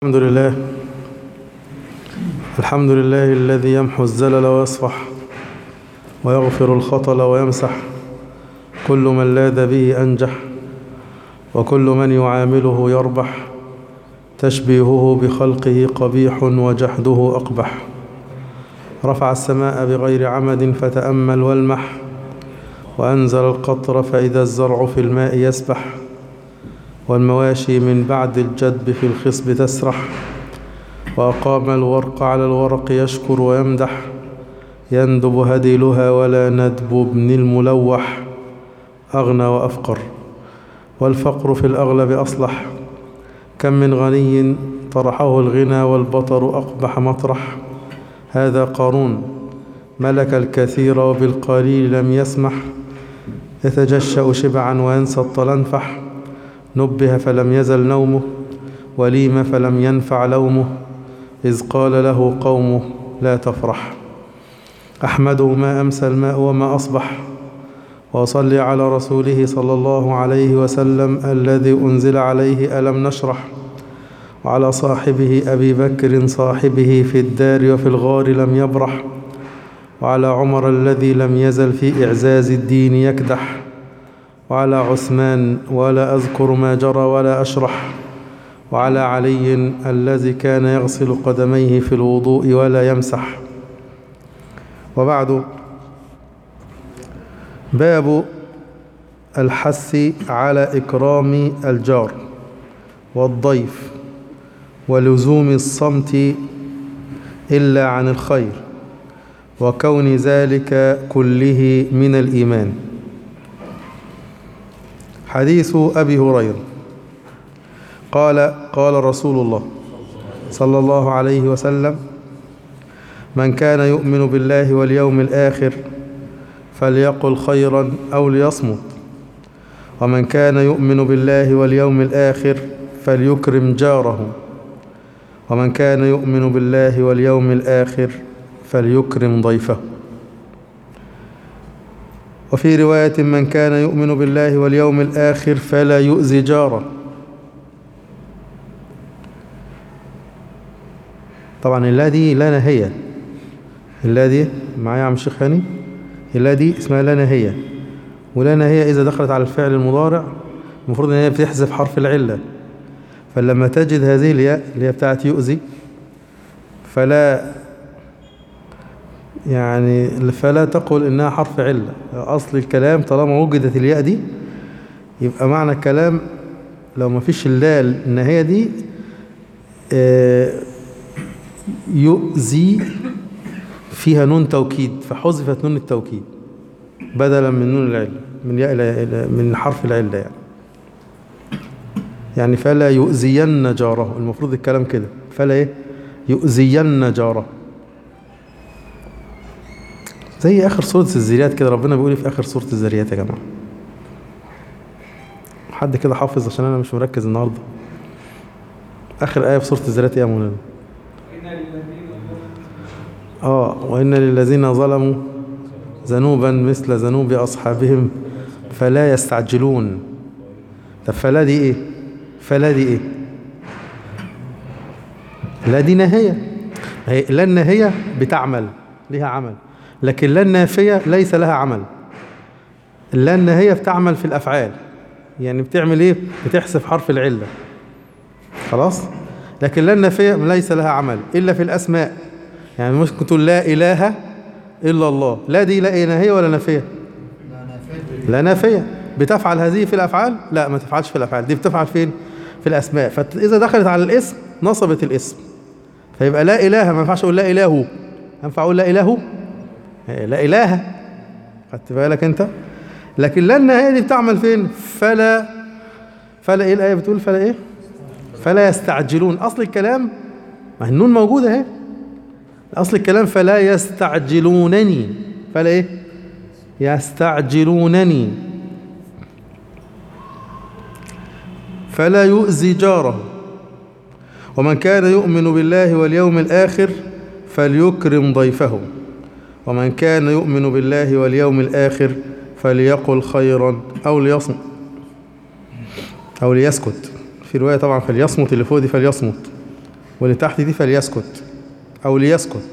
الحمد لله الحمد لله الذي يمحو الزلل ويصفح ويغفر الخطل ويمسح كل من لاذ به أنجح وكل من يعامله يربح تشبيهه بخلقه قبيح وجحده أقبح رفع السماء بغير عمد فتأمل والمح وأنزل القطر فإذا الزرع في الماء يسبح والمواشي من بعد الجدب في الخصب تسرح وأقام الورق على الورق يشكر ويمدح يندب هديلها ولا ندب ابن الملوح أغنى وأفقر والفقر في الأغلب أصلح كم من غني طرحه الغنى والبطر أقبح مطرح هذا قارون ملك الكثير وبالقليل لم يسمح يتجشأ شبعا وينسى الطلنفح نبه فلم يزل نومه وليم فلم ينفع لومه إذ قال له قومه لا تفرح أحمده ما أمسى الماء وما أصبح وأصلي على رسوله صلى الله عليه وسلم الذي أنزل عليه ألم نشرح وعلى صاحبه أبي بكر صاحبه في الدار وفي الغار لم يبرح وعلى عمر الذي لم يزل في إعزاز الدين يكدح وعلى عثمان ولا أذكر ما جرى ولا أشرح وعلى علي الذي كان يغسل قدميه في الوضوء ولا يمسح وبعد باب الحث على إكرام الجار والضيف ولزوم الصمت إلا عن الخير وكون ذلك كله من الإيمان حديث أبي هريرة قال قال رسول الله صلى الله عليه وسلم من كان يؤمن بالله واليوم الآخر فليقل خيرا أو ليصمت ومن كان يؤمن بالله واليوم الآخر فليكرم جاره ومن كان يؤمن بالله واليوم الآخر فليكرم ضيفه وفي رواية من كان يؤمن بالله واليوم الآخر فلا يؤذي جاره طبعا اللا دي لا نهية اللا دي معايا يا عم الشيخ هاني اللا دي اسمها لا نهية ولا نهية إذا دخلت على الفعل المضارع المفروض ان هي بتحذف حرف العلة فلما تجد هذه الياء اللي هي بتاعت يؤذي فلا يعني فلا تقل انها حرف علة اصل الكلام طالما وجدت الياء دي يبقى معنى الكلام لو ما فيش اللال النهاية دي يؤذي فيها نون توكيد فحذفت نون التوكيد بدلا من نون العلة من ياء من حرف العلة يعني يعني فلا يؤذين جاره المفروض الكلام كده فلا ايه يؤذين جاره زي اخر سورة الذريات كده ربنا بيقول في اخر سورة الذريات يا جماعة حد كده حافظ عشان انا مش مركز النهاردة اخر آية في سورة الذريات ايه يا مولانا اه وإن للذين ظلموا ذنوبا مثل ذنوب أصحابهم فلا يستعجلون طب فلا دي ايه فلا دي ايه لا دي نهية هي لا النهية بتعمل لها عمل لكن لا النافية ليس لها عمل لا النهية بتعمل في الأفعال يعني بتعمل ايه بتحسب حرف العلة خلاص لكن لا النافية ليس لها عمل إلا في الأسماء يعني ممكن تقول لا إله إلا الله لا دي لا إيه نهية ولا نافية لا نافية بتفعل هذه في الأفعال لا ما تفعلش في الأفعال دي بتفعل فين في الأسماء فإذا دخلت على الاسم نصبت الاسم فيبقى لا إله ما ينفعش أقول لا إله ينفع أقول لا إله لا إله خدت بالك أنت لكن لا النهاية دي بتعمل فين فلا فلا إيه الآية بتقول فلا إيه فلا يستعجلون أصل الكلام ما النون موجودة اهي أصل الكلام فلا يستعجلونني فلا إيه يستعجلونني فلا يؤذي جاره ومن كان يؤمن بالله واليوم الآخر فليكرم ضيفه ومن كان يؤمن بالله واليوم الآخر فليقل خيرا أو ليصمت أو ليسكت في رواية طبعا فليصمت اللي فوق دي فليصمت واللي تحت دي فليسكت او ليسكت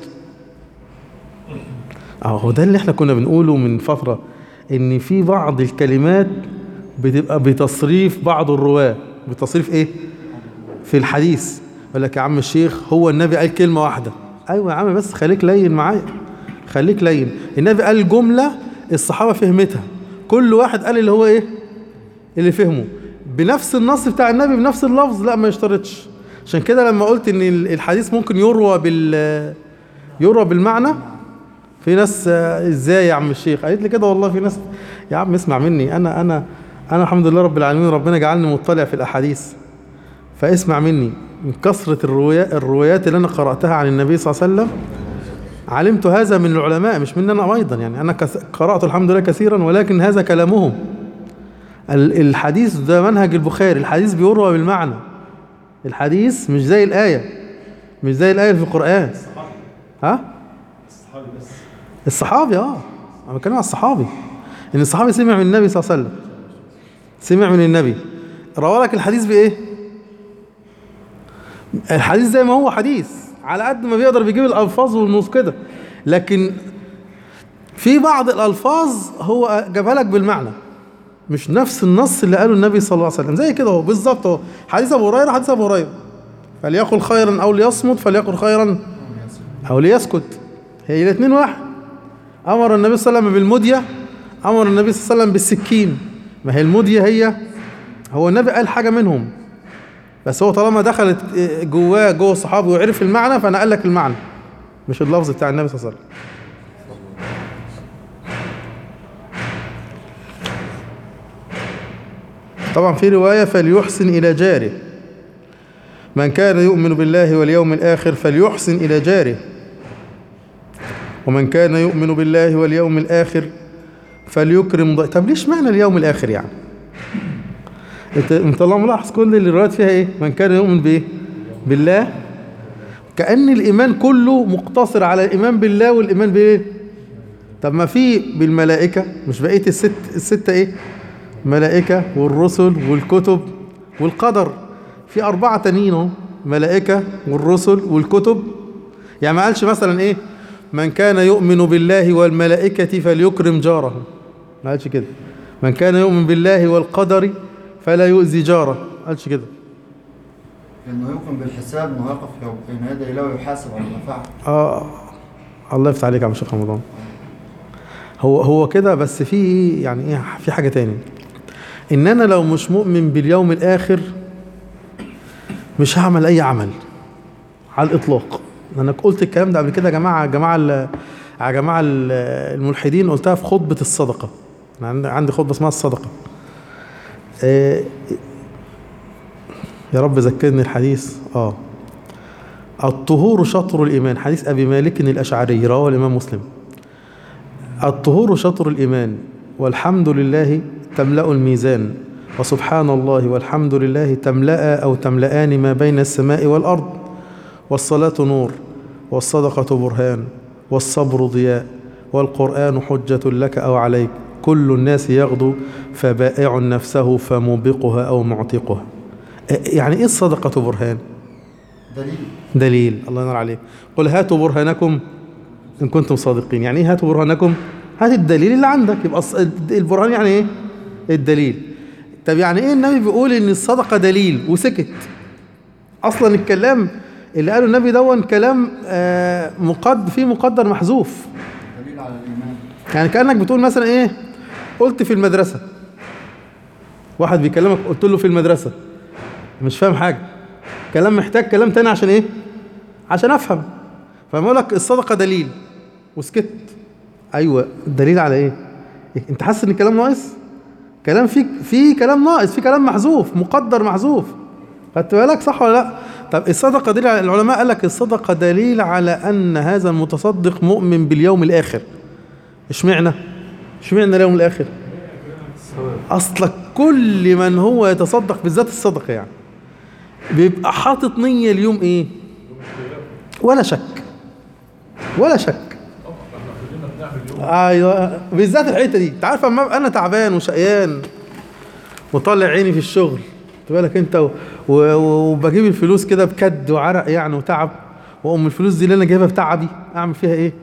اهو ده اللي احنا كنا بنقوله من فترة ان في بعض الكلمات بتبقى بتصريف بعض الرواة بتصريف ايه في الحديث يقول لك يا عم الشيخ هو النبي قال كلمة واحدة ايوه يا عم بس خليك لين معايا خليك لين النبي قال جملة الصحابة فهمتها كل واحد قال اللي هو ايه اللي فهمه بنفس النص بتاع النبي بنفس اللفظ لا ما يشترطش عشان كده لما قلت ان الحديث ممكن يروى بال يروى بالمعنى في ناس آه، ازاي يا عم الشيخ قالت لي كده والله في ناس يا عم اسمع مني انا انا انا الحمد لله رب العالمين ربنا جعلني مطلع في الاحاديث فاسمع مني من كثرة الروايات الروايات اللي انا قرأتها عن النبي صلى الله عليه وسلم علمت هذا من العلماء مش مني انا ايضا يعني انا كث- قرأت الحمد لله كثيرا ولكن هذا كلامهم ال- الحديث ده منهج البخاري الحديث بيروى بالمعنى الحديث مش زي الآية مش زي الآية في القرآن ها الصحابي بس الصحابي اه انا بتكلم على الصحابي ان الصحابي سمع من النبي صلى الله عليه وسلم سمع من النبي روى لك الحديث بايه الحديث زي ما هو حديث على قد ما بيقدر بيجيب الالفاظ والنص كده لكن في بعض الالفاظ هو جابها لك بالمعنى مش نفس النص اللي قاله النبي صلى الله عليه وسلم زي كده هو بالظبط هو حديث ابو هريره حديث ابو هريره فليقل خيرا او ليصمت فليقل خيرا او ليسكت هي الاثنين واحد امر النبي صلى الله عليه وسلم بالمديه امر النبي صلى الله عليه وسلم بالسكين ما هي المديه هي هو النبي قال حاجه منهم بس هو طالما دخلت جواه جوه الصحابه وعرف المعنى فانا قال لك المعنى مش اللفظ بتاع النبي صلى الله عليه وسلم طبعا في روايه فليحسن الى جاره من كان يؤمن بالله واليوم الآخر فليحسن إلى جاره ومن كان يؤمن بالله واليوم الآخر فليكرم ضيفه طب ليش معنى اليوم الآخر يعني انت انت الله ملاحظ كل الروايات فيها ايه من كان يؤمن بايه بالله كأن الإيمان كله مقتصر على الإيمان بالله والإيمان بايه طب ما في بالملائكة مش بقية الست الستة ايه ملائكة والرسل والكتب والقدر في أربعة تانيين اهو ملائكة والرسل والكتب يعني ما قالش مثلا إيه من كان يؤمن بالله والملائكة فليكرم جاره ما قالش كده من كان يؤمن بالله والقدر فلا يؤذي جاره ما قالش كده انه يقوم بالحساب انه يقف يوم بين يدي الله ويحاسب على ما فعل آه الله يفتح عليك يا عم شيخ رمضان هو هو كده بس في يعني ايه في حاجة تاني ان انا لو مش مؤمن باليوم الاخر مش هعمل اي عمل على الاطلاق انا قلت الكلام ده قبل كده يا جماعه يا جماعه ال- يا جماعه ال- الملحدين قلتها في خطبه الصدقه أنا عندي- عندي خطبه اسمها الصدقه آه، يا رب ذكرني الحديث اه الطهور شطر الإيمان حديث أبي مالك الأشعري رواه الإمام مسلم الطهور شطر الإيمان والحمد لله تملأ الميزان وسبحان الله والحمد لله تملأ أو تملأان ما بين السماء والأرض والصلاة نور والصدقة برهان والصبر ضياء والقرآن حجة لك أو عليك كل الناس يغدو فبائع نفسه فموبقها أو معتقها يعني إيه الصدقة برهان؟ دليل دليل الله ينور عليك قل هاتوا برهانكم إن كنتم صادقين يعني إيه هاتوا برهانكم هات الدليل اللي عندك يبقى الص- البرهان يعني إيه الدليل طب يعني إيه النبي بيقول إن الصدقة دليل وسكت أصلا الكلام اللي قاله النبي دون كلام آه، مقد فيه مقدر محذوف دليل على الايمان يعني كأنك بتقول مثلا إيه قلت في المدرسة واحد بيكلمك قلت له في المدرسة مش فاهم حاجة كلام محتاج كلام تاني عشان ايه عشان افهم فبقول لك الصدقة دليل وسكت ايوه الدليل على ايه انت حاسس ان الكلام ناقص كلام فيه في كلام ناقص في كلام محذوف مقدر محذوف خدت بالك صح ولا لا طب الصدقة دليل على العلماء قال لك الصدقة دليل على ان هذا المتصدق مؤمن باليوم الاخر اشمعنى اشمعنى اليوم الاخر اصلك كل من هو يتصدق بالذات الصدقه يعني بيبقى حاطط نيه اليوم ايه ولا شك ولا شك ايوه بالذات الحته دي انت عارف اما أبقى انا تعبان وشقيان وطالع عيني في الشغل خد بالك انت و- و- وبجيب الفلوس كده بكد وعرق يعني وتعب واقوم الفلوس دي اللي انا جايبها بتعبي اعمل فيها ايه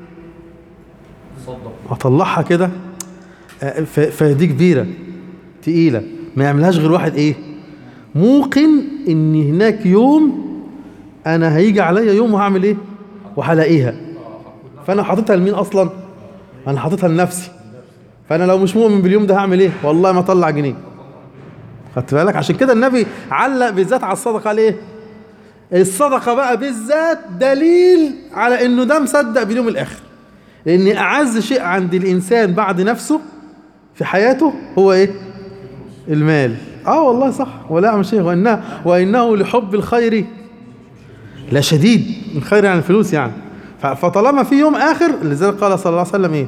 اطلعها كده آه، ف- فدي كبيره تقيله ما يعملهاش غير واحد ايه موقن ان هناك يوم انا هيجي عليا يوم وهعمل ايه وهلاقيها فانا حاططها لمين اصلا انا حاططها لنفسي فانا لو مش مؤمن باليوم ده هعمل ايه والله ما اطلع جنيه خدت بالك عشان كده النبي علق بالذات على الصدقه ليه الصدقه بقى بالذات دليل على انه ده مصدق باليوم الاخر لان اعز شيء عند الانسان بعد نفسه في حياته هو ايه المال اه والله صح ولا اعمل شيء وانه وانه لحب الخير لا شديد الخير يعني الفلوس يعني ف- فطالما في يوم اخر لذلك قال صلى الله عليه وسلم ايه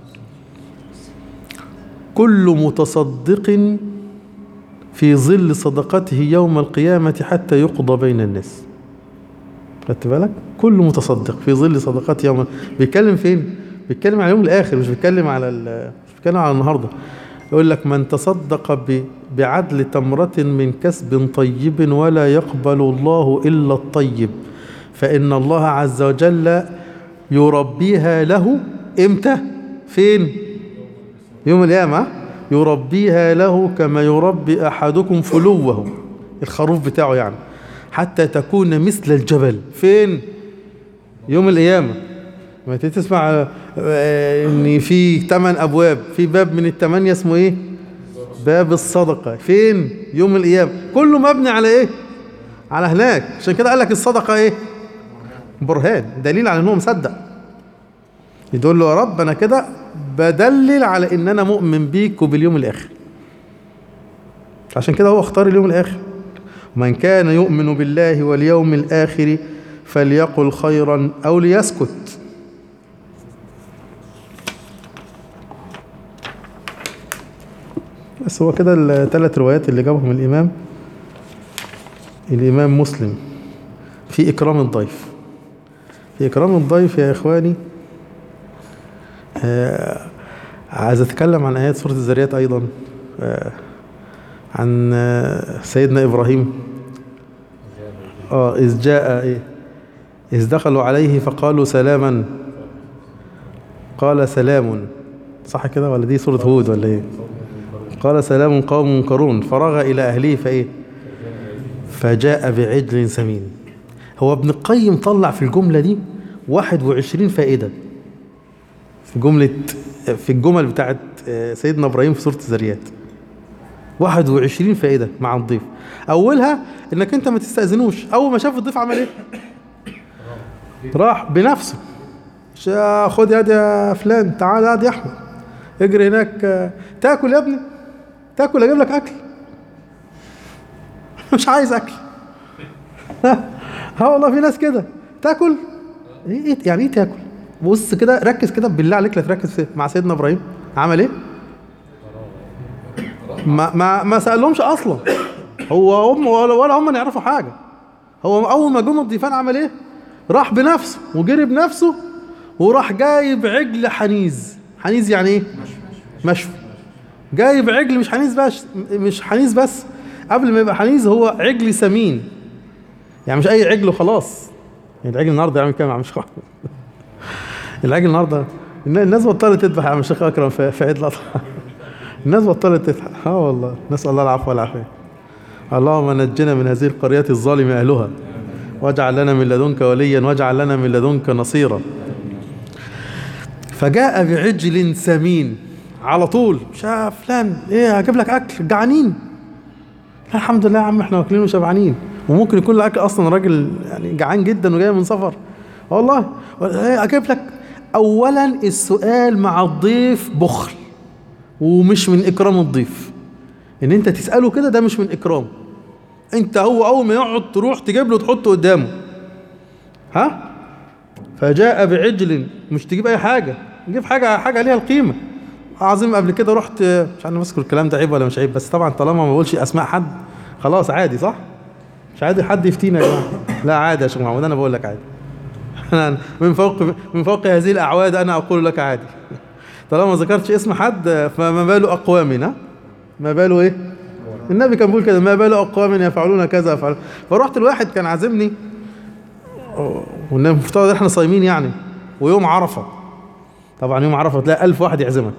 كل متصدق في ظل صدقته يوم القيامة حتى يقضى بين الناس خدت بالك كل متصدق في ظل صدقته يوم بيتكلم فين بيتكلم على اليوم الاخر مش بيتكلم على ال- مش بيتكلم على النهارده يقول لك من تصدق ب- بعدل تمرة من كسب طيب ولا يقبل الله إلا الطيب فإن الله عز وجل يربيها له إمتى فين يوم القيامة يربيها له كما يربي أحدكم فلوه الخروف بتاعه يعني حتى تكون مثل الجبل فين يوم القيامة ما تيجي تسمع آه، ان في ثمان ابواب في باب من الثمانية اسمه ايه باب الصدقة فين يوم القيامة كله مبني على ايه على هناك عشان كده قال لك الصدقة ايه برهان دليل على انه مصدق يقول له يا رب انا كده بدلل على ان انا مؤمن بيك وباليوم الاخر عشان كده هو اختار اليوم الاخر من كان يؤمن بالله واليوم الاخر فليقل خيرا او ليسكت بس هو كده الثلاث روايات اللي جابهم الامام الامام مسلم في اكرام الضيف في اكرام الضيف يا اخواني آه عايز اتكلم عن ايات سوره الذريات ايضا آه عن آه سيدنا ابراهيم اه اذ جاء ايه اذ دخلوا عليه فقالوا سلاما قال سلام صح كده ولا دي سوره هود ولا ايه قال سلام قوم منكرون فرغ الى اهله فايه فجاء بعجل سمين هو ابن القيم طلع في الجمله دي 21 فائده في جملة في الجمل بتاعت سيدنا إبراهيم في سورة الذريات 21 فائدة مع الضيف أولها إنك أنت ما تستأذنوش أول ما شاف الضيف عمل إيه؟ راح بنفسه شا- خد يا دي يا فلان تعال يا دي يا أحمد اجري هناك آه، تاكل يا ابني تاكل أجيب لك أكل مش عايز أكل ها والله في ناس كده تاكل ايه إيه- يعني ايه تاكل بص كده ركز كده بالله عليك لا تركز في مع سيدنا ابراهيم عمل ايه ما ما ما سالهمش اصلا هو هم ولا, ولا هم يعرفوا حاجه هو اول ما جم الضيفان عمل ايه راح بنفسه وجري بنفسه وراح جايب عجل حنيز حنيز يعني ايه مشوي جايب عجل مش حنيز بس مش حنيز بس قبل ما يبقى حنيز هو عجل سمين يعني مش اي عجل وخلاص يعني العجل النهارده يعمل كام يا عم شيخ أحمد؟ العجل النهارده النا- الناس بطلت تذبح يا عم الشيخ اكرم في في عيد الاضحى الناس بطلت تذبح اه والله نسال الله العفو والعافيه اللهم نجنا من هذه القريه الظالم اهلها واجعل لنا من لدنك وليا واجعل لنا من لدنك نصيرا فجاء بعجل سمين على طول شاف فلان ايه هجيب لك اكل جعانين لا الحمد لله يا عم احنا واكلين وشبعانين وممكن يكون الاكل اصلا راجل يعني جعان جدا وجاي من سفر والله ايه اجيب لك اولا السؤال مع الضيف بخل ومش من اكرام الضيف ان انت تساله كده ده مش من اكرام انت هو اول ما يقعد تروح تجيب له تحطه قدامه ها فجاء بعجل مش تجيب اي حاجه جيب حاجه حاجه ليها القيمه عظيم قبل كده رحت مش عارف اذكر الكلام ده عيب ولا مش عيب بس طبعا طالما ما بقولش اسماء حد خلاص عادي صح مش عادي حد يفتينا يا جماعه لا عادي يا شيخ محمود انا بقول لك عادي أنا من فوق من فوق هذه الاعواد انا اقول لك عادي طالما ما ذكرتش اسم حد فما باله اقوامنا ما باله ايه النبي كان بيقول كده ما بال اقوام يفعلون كذا يفعلون فرحت الواحد كان عازمني والنبي المفترض احنا صايمين يعني ويوم عرفه طبعا يوم عرفه تلاقي ألف واحد يعزمك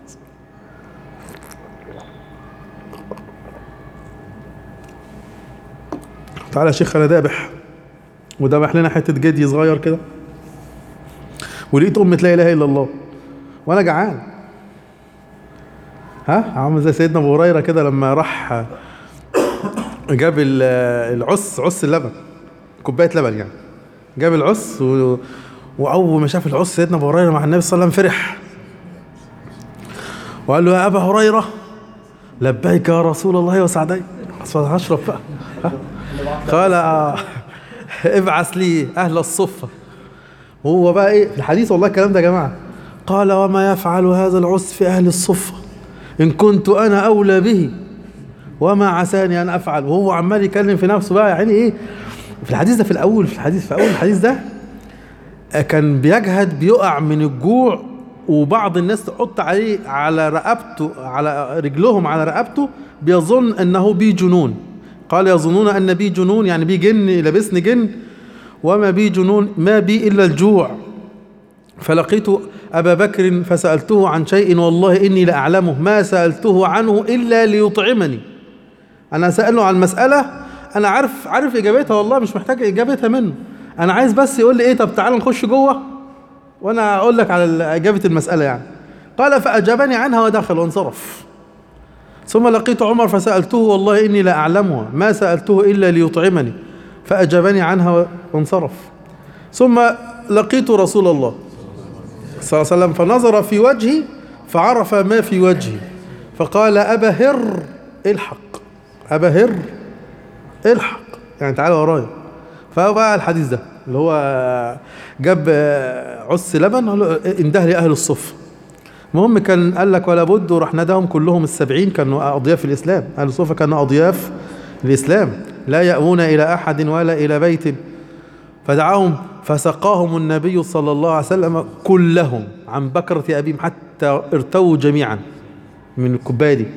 تعالى يا شيخ انا دابح ودبح لنا حته جدي صغير كده ولقيت امة لا اله الا الله وانا جعان ها عامل زي سيدنا ابو هريره كده لما راح جاب ال- العس عس اللبن كوبايه لبن يعني جاب العس و... واول ما شاف العس سيدنا ابو هريره مع النبي صلى الله عليه وسلم فرح وقال له يا ابا هريره لبيك يا رسول الله وسعدي أصل هشرب بقى ها؟ قال آه، ابعث لي اهل الصفه هو بقى ايه في الحديث والله الكلام ده يا جماعه قال وما يفعل هذا العس في اهل الصفه ان كنت انا اولى به وما عساني ان افعل وهو عمال يكلم في نفسه بقى يعني ايه في الحديث ده في الاول في الحديث في اول الحديث ده كان بيجهد بيقع من الجوع وبعض الناس تحط عليه على رقبته على رجلهم على رقبته بيظن انه بي جنون قال يظنون ان بي جنون يعني بي جن لابسني جن وما بي جنون ما بي الا الجوع فلقيت ابا بكر فسالته عن شيء والله اني لاعلمه ما سالته عنه الا ليطعمني انا ساله عن مساله انا عارف عارف اجابتها والله مش محتاج اجابتها منه انا عايز بس يقول لي ايه طب تعال نخش جوه وانا اقول لك على اجابه المساله يعني قال فاجابني عنها ودخل وانصرف ثم لقيت عمر فسالته والله اني لا اعلمها ما سالته الا ليطعمني فاجابني عنها وانصرف ثم لقيت رسول الله صلى الله عليه وسلم فنظر في وجهي فعرف ما في وجهي فقال أبا هر الحق أبا هر الحق يعني تعالى ورايا فهو بقى الحديث ده اللي هو جاب عس لبن قال له انده لأهل الصف المهم كان قال لك ولا بد وراح نداهم كلهم السبعين كانوا أضياف الإسلام أهل الصفة كانوا أضياف الإسلام لا يأوون إلى أحد ولا إلى بيت فدعاهم فسقاهم النبي صلى الله عليه وسلم كلهم عن بكرة أبيهم حتى ارتووا جميعا من الكوباية دي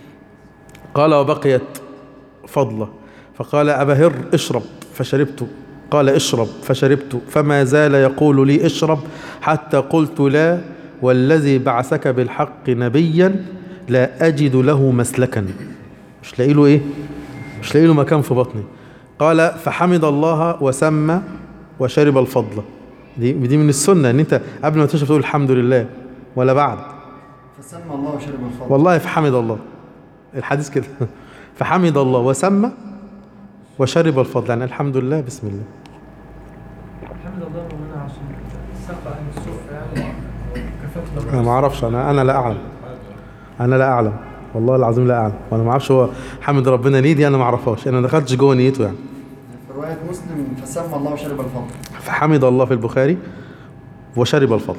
قال وبقيت فضلة فقال أبا هر اشرب فشربت قال اشرب فشربت فما زال يقول لي اشرب حتى قلت لا والذي بعثك بالحق نبيا لا أجد له مسلكا مش لاقي له إيه مش لاقي له مكان في بطني قال فحمد الله وسمى وشرب الفضل دي دي من السنه ان انت قبل ما تشرب تقول الحمد لله ولا بعد فسمى الله وشرب الفضل والله فحمد الله الحديث كده فحمد الله وسمى وشرب الفضل يعني الحمد لله بسم الله الحمد لله ربنا عشان سقى عن السوء يعني كفت انا ما اعرفش انا انا لا اعلم انا لا اعلم والله العظيم لا اعلم وانا ما اعرفش هو حمد ربنا ليه دي انا ما اعرفهاش انا ما دخلتش جوه نيته يعني في رواية مسلم فسمى الله وشرب الفضل فحمد الله في البخاري وشرب الفضل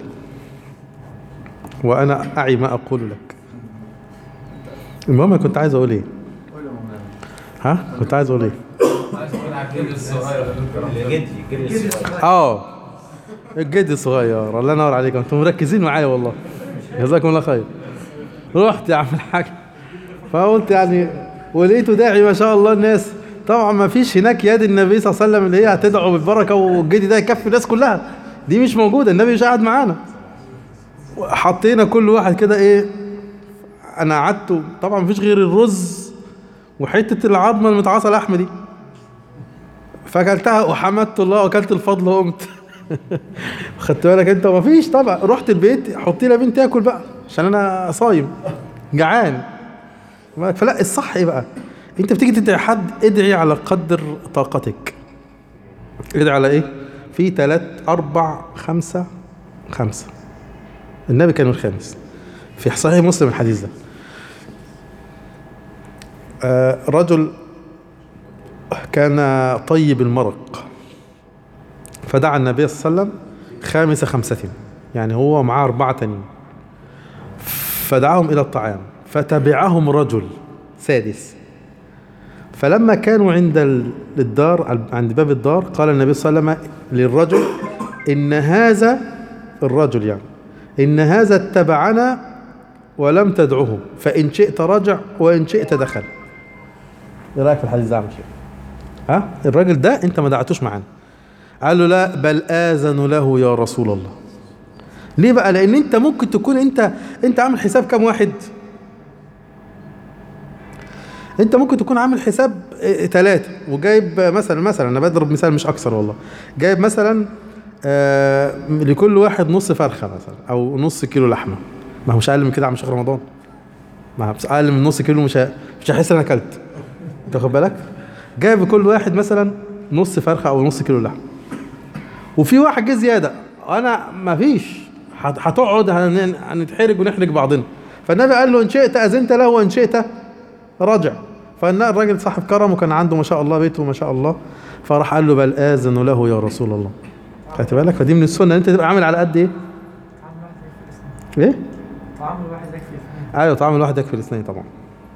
وانا اعي ما اقول لك المهم أنا كنت عايز اقول ايه قول يا مولانا ها كنت عايز اقول ايه عايز اقول على الجد الصغير جدي جدي الصغير اه الجد الصغير الله ينور عليكم انتم مركزين معايا والله جزاكم الله خير رحت يا عم الحاج فقلت يعني ولقيته داعي ما شاء الله الناس طبعا ما فيش هناك يد النبي صلى الله عليه وسلم اللي هي هتدعو بالبركه والجدي ده يكفي الناس كلها دي مش موجوده النبي مش قاعد معانا حطينا كل واحد كده ايه انا قعدت طبعا مفيش غير الرز وحته العظمه المتعاصه لحم دي فاكلتها وحمدت الله واكلت الفضل وقمت خدت بالك انت مفيش طبعا رحت البيت حطي لي بنتي اكل بقى عشان انا صايم جعان فلا الصح ايه بقى انت بتيجي تدعي حد ادعي على قدر طاقتك ادعي على ايه في ثلاث اربع خمسة خمسة النبي كان الخامس في صحيح مسلم الحديث ده آه رجل كان طيب المرق فدعا النبي صلى الله عليه وسلم خامس خمسة يعني هو معاه أربعة تانيين فدعاهم إلى الطعام فتبعهم رجل سادس فلما كانوا عند ال- الدار عند باب الدار قال النبي صلى الله عليه وسلم للرجل إن هذا الرجل يعني إن هذا اتبعنا ولم تدعه فإن شئت رجع وإن شئت دخل ايه رايك في الحديث ده يا عم شيخ ها الراجل ده انت ما دعتوش معانا قال له لا بل اذن له يا رسول الله ليه بقى لان انت ممكن تكون انت انت عامل حساب كام واحد انت ممكن تكون عامل حساب ثلاثة وجايب مثلا مثلا انا بضرب مثال مش اكثر والله جايب مثلا آه لكل واحد نص فرخة مثلا او نص كيلو لحمة ما هو مش اقل من كده عم شهر رمضان ما هو اقل من نص كيلو مش ه- مش هحس ان انا اكلت انت واخد بالك جايب لكل واحد مثلا نص فرخة او نص كيلو لحمة وفي واحد جه زيادة انا ما فيش هت- هتقعد هن- هنتحرج ونحرج بعضنا فالنبي قال له ان شئت اذنت له وان شئت رجع فالراجل صاحب كرم وكان عنده ما شاء الله بيته ما شاء الله فراح قال له بل اذن له يا رسول الله خدت بالك فدي من السنه ان انت تبقى عامل على قد ايه طعام الواحد يكفي الاثنين ايه طعام الواحد يكفي الاثنين ايوه طعم الواحد يكفي الاثنين طبعا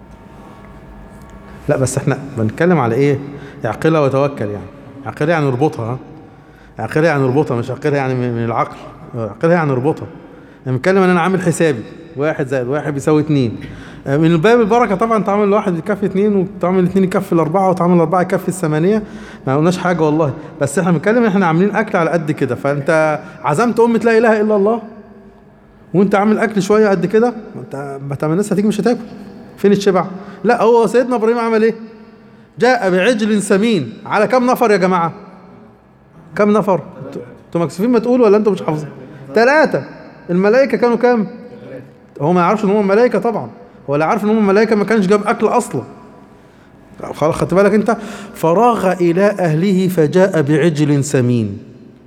لا بس احنا بنتكلم على ايه يعقلها ويتوكل يعني يعقلها يعني يربطها ها يعقلها يعني يربطها مش يعقلها يعني من من العقل يعقلها يعني يربطها انا بتكلم ان انا عامل حسابي واحد زائد واحد بيساوي اتنين آه، من باب البركه طبعا طعام الواحد يكفي اتنين وطعام الاتنين يكفي الاربعه وطعام الاربعه يكفي الثمانيه ما قلناش حاجه والله بس احنا بنتكلم ان احنا عاملين اكل على قد كده فانت عزمت امه لا اله الا الله وانت عامل اكل شويه قد كده ما انت ما تعمل الناس هتيجي مش هتاكل فين الشبع لا هو سيدنا ابراهيم عمل ايه جاء بعجل سمين على كم نفر يا جماعه كم نفر انتوا مكسوفين ما تقولوا ولا انتوا مش حافظين ثلاثه الملائكه كانوا كام هو ما يعرفش ان هم ملائكه طبعا ولا عارف ان هم ملائكه ما كانش جاب اكل اصلا خلاص خدت بالك انت فراغ الى اهله فجاء بعجل سمين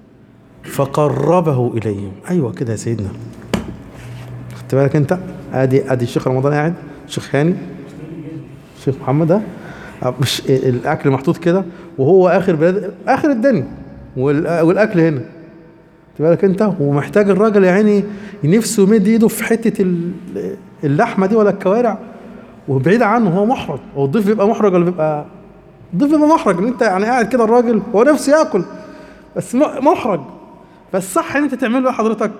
فقربه اليهم ايوه كده يا سيدنا خدت بالك انت ادي ادي الشيخ رمضان قاعد الشيخ هاني الشيخ محمد ده أه، مش الاكل محطوط كده وهو اخر بلاد اخر الدنيا والأ- والاكل هنا خدت بالك انت ومحتاج الراجل يا عيني نفسه يمد ايده في حته ال- اللحمه دي ولا الكوارع وبعيد عنه هو محرج هو الضيف بيبقى محرج ولا بيبقى الضيف بيبقى محرج ان انت يعني قاعد كده الراجل هو نفسه ياكل بس م- محرج بس صح ان انت تعمل له حضرتك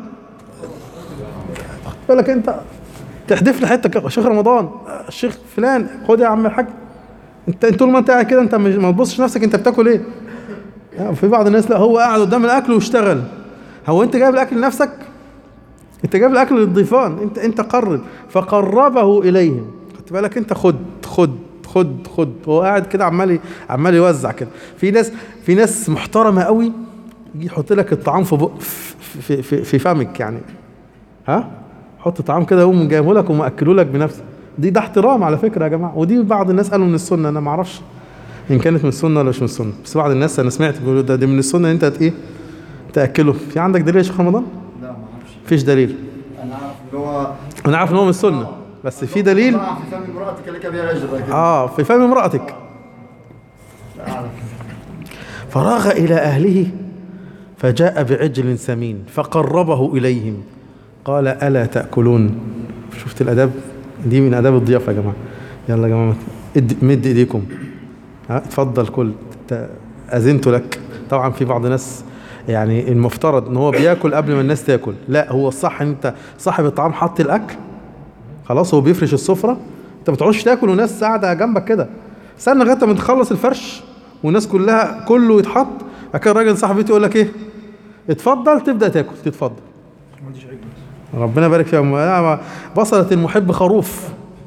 خد بالك انت تحدف لي حته كده، شيخ رمضان الشيخ فلان خد يا عم الحاج انت انت طول ما انت قاعد كده انت مش- ما تبصش نفسك انت بتاكل ايه يعني في بعض الناس لا هو قاعد قدام الاكل واشتغل هو انت جايب الاكل لنفسك انت جايب الاكل للضيفان انت انت قرب فقربه اليهم خدت بالك انت خد خد خد خد هو قاعد كده عمال ي- عمال يوزع كده في ناس في ناس محترمه قوي يجي يحط لك الطعام في بق في في, في فمك يعني ها حط طعام كده يقوم جايبه لك ومأكله لك بنفسه دي ده احترام على فكره يا جماعه ودي بعض الناس قالوا من السنه انا ما اعرفش ان كانت من السنه ولا مش من السنه بس بعض الناس انا سمعت بيقولوا ده دي من السنه ان انت ت- ايه تاكله في عندك دليل يا شيخ رمضان لا ما اعرفش مفيش دليل انا اعرف اللي هو انا عارف ان هو من السنه بس في دليل طبعا في فم امرأتك لك بها اجر كده اه في فم امرأتك لا اعرف فراغ إلى أهله فجاء بعجل سمين فقربه إليهم قال ألا تأكلون شفت الأداب دي من آداب الضيافة يا جماعة يلا يا جماعة اد- مد إيديكم ها اتفضل كل ت- أذنت لك طبعا في بعض الناس يعني المفترض ان هو بياكل قبل ما الناس تاكل لا هو الصح ان انت صاحب الطعام حط الاكل خلاص هو بيفرش السفره انت ما بتقعدش تاكل والناس قاعده جنبك كده استنى لغايه ما تخلص الفرش والناس كلها كله يتحط بعد كده الراجل صاحب بيته يقول لك ايه اتفضل تبدا تاكل تتفضل ربنا يبارك فيها أم- بصلة المحب خروف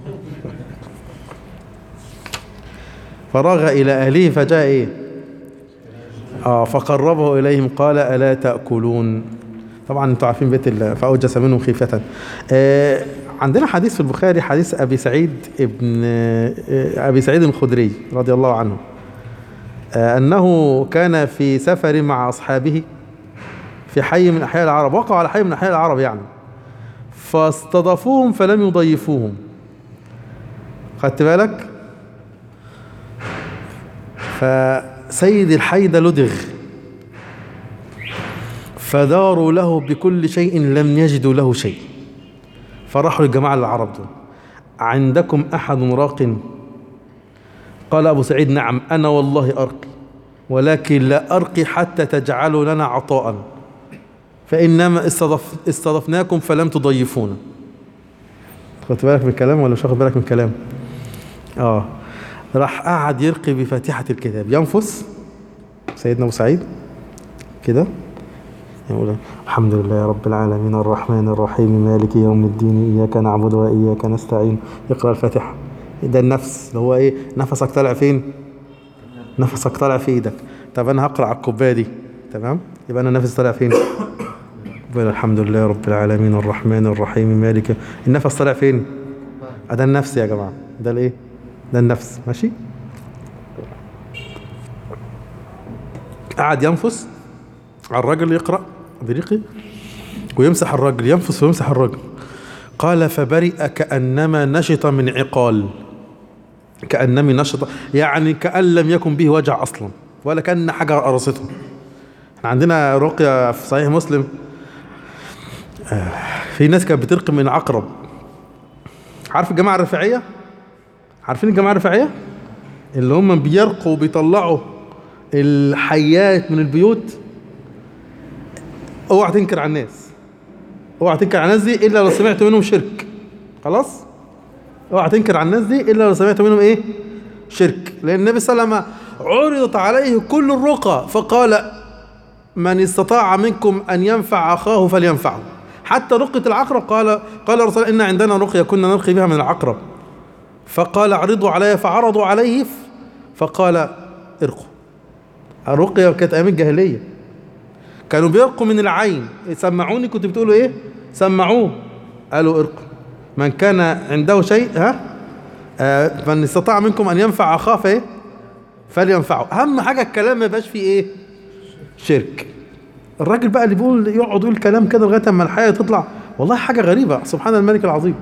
فراغ إلى أهله فجاء إيه آه فقربه إليهم قال ألا تأكلون طبعا انتوا عارفين بيت الله فأوجس منهم خيفة آه عندنا حديث في البخاري حديث أبي سعيد ابن آه أبي سعيد الخدري رضي الله عنه آه أنه كان في سفر مع أصحابه في حي من أحياء العرب وقعوا على حي من أحياء العرب يعني فاستضافوهم فلم يضيفوهم خدت بالك فسيد الحي ده لدغ فداروا له بكل شيء لم يجدوا له شيء فراحوا للجماعة العرب دول عندكم أحد راق قال أبو سعيد نعم أنا والله أرقي ولكن لا أرقي حتى تجعلوا لنا عطاء فإنما استضف استضفناكم فلم تضيفونا خدت بالك من الكلام ولا مش واخد بالك من الكلام اه راح قعد يرقي بفاتحة الكتاب ينفس سيدنا أبو سعيد كده يقول الحمد لله رب العالمين الرحمن الرحيم مالك يوم الدين إياك نعبد وإياك نستعين يقرأ الفاتحة ده النفس اللي هو إيه نفسك طالع فين نفسك طالع في إيدك طب أنا هقرأ على الكوباية دي تمام يبقى أنا نفسي طالع فين بقول الحمد لله رب العالمين الرحمن الرحيم مالك النفس طالع فين ده النفس يا جماعة ده الايه ده النفس ماشي قعد ينفس على الرجل يقرأ بريقي ويمسح الرجل ينفس ويمسح الرجل قال فبرئ كأنما نشط من عقال كأنما نشط يعني كأن لم يكن به وجع أصلا ولا كأن حاجة قرصته احنا عندنا رقية في صحيح مسلم آه، في ناس كانت بترقي من عقرب عارف الجماعة الرفاعية عارفين الجماعة الرفاعية اللي هم بيرقوا وبيطلعوا الحيات من البيوت اوعى تنكر على الناس اوعى تنكر على الناس دي الا لو سمعت منهم شرك خلاص اوعى تنكر على الناس دي الا لو سمعت منهم ايه شرك لان النبي صلى الله عليه وسلم عرضت عليه كل الرقى فقال من استطاع منكم ان ينفع اخاه فلينفعه حتى رقية العقرب قال قال الرسول ان عندنا رقية كنا نرقي بها من العقرب فقال اعرضوا علي فعرضوا عليه فقال ارقوا الرقية كانت ايام الجاهلية كانوا بيرقوا من العين سمعوني كنت بتقولوا ايه سمعوه قالوا ارقوا من كان عنده شيء ها آه من استطاع منكم ان ينفع اخاه فايه فلينفعه اهم حاجه الكلام ما يبقاش فيه ايه شرك الراجل بقى اللي بيقول يقعد يقول كلام كده لغايه اما الحياه تطلع والله حاجه غريبه سبحان الملك العظيم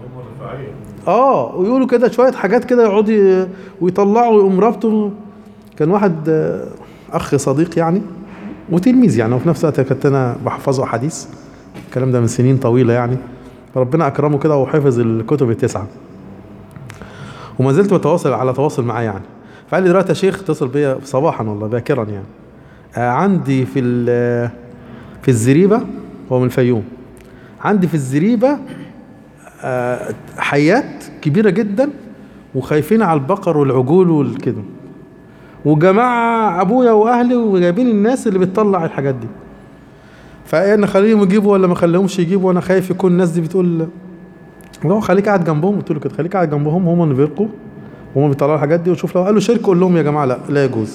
اه ويقولوا كده شويه حاجات كده يقعدوا ي- ويطلعوا ويقوم رابطه كان واحد آه، اخ صديق يعني وتلميذ يعني وفي نفس الوقت كنت انا بحفظه احاديث الكلام ده من سنين طويله يعني ربنا اكرمه كده وحفظ الكتب التسعه وما زلت بتواصل على تواصل معاه يعني فقال لي دلوقتي يا شيخ اتصل بيا صباحا والله باكرا يعني آه عندي في ال- في الزريبه هو من الفيوم عندي في الزريبه آه حيات كبيره جدا وخايفين على البقر والعجول والكده وجماعة أبويا وأهلي وجايبين الناس اللي بتطلع الحاجات دي فإيه نخليهم يجيبوا ولا ما خليهمش يجيبوا وأنا خايف يكون الناس دي بتقول لا خليك قاعد جنبهم قلت له كده خليك قاعد جنبهم هم اللي بيرقوا هم بيطلعوا الحاجات دي وشوف لو قالوا شرك قول لهم يا جماعة لا لا يجوز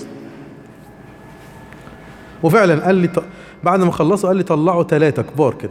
وفعلا قال لي ط... بعد ما خلصوا قال لي طلعوا ثلاثة كبار كده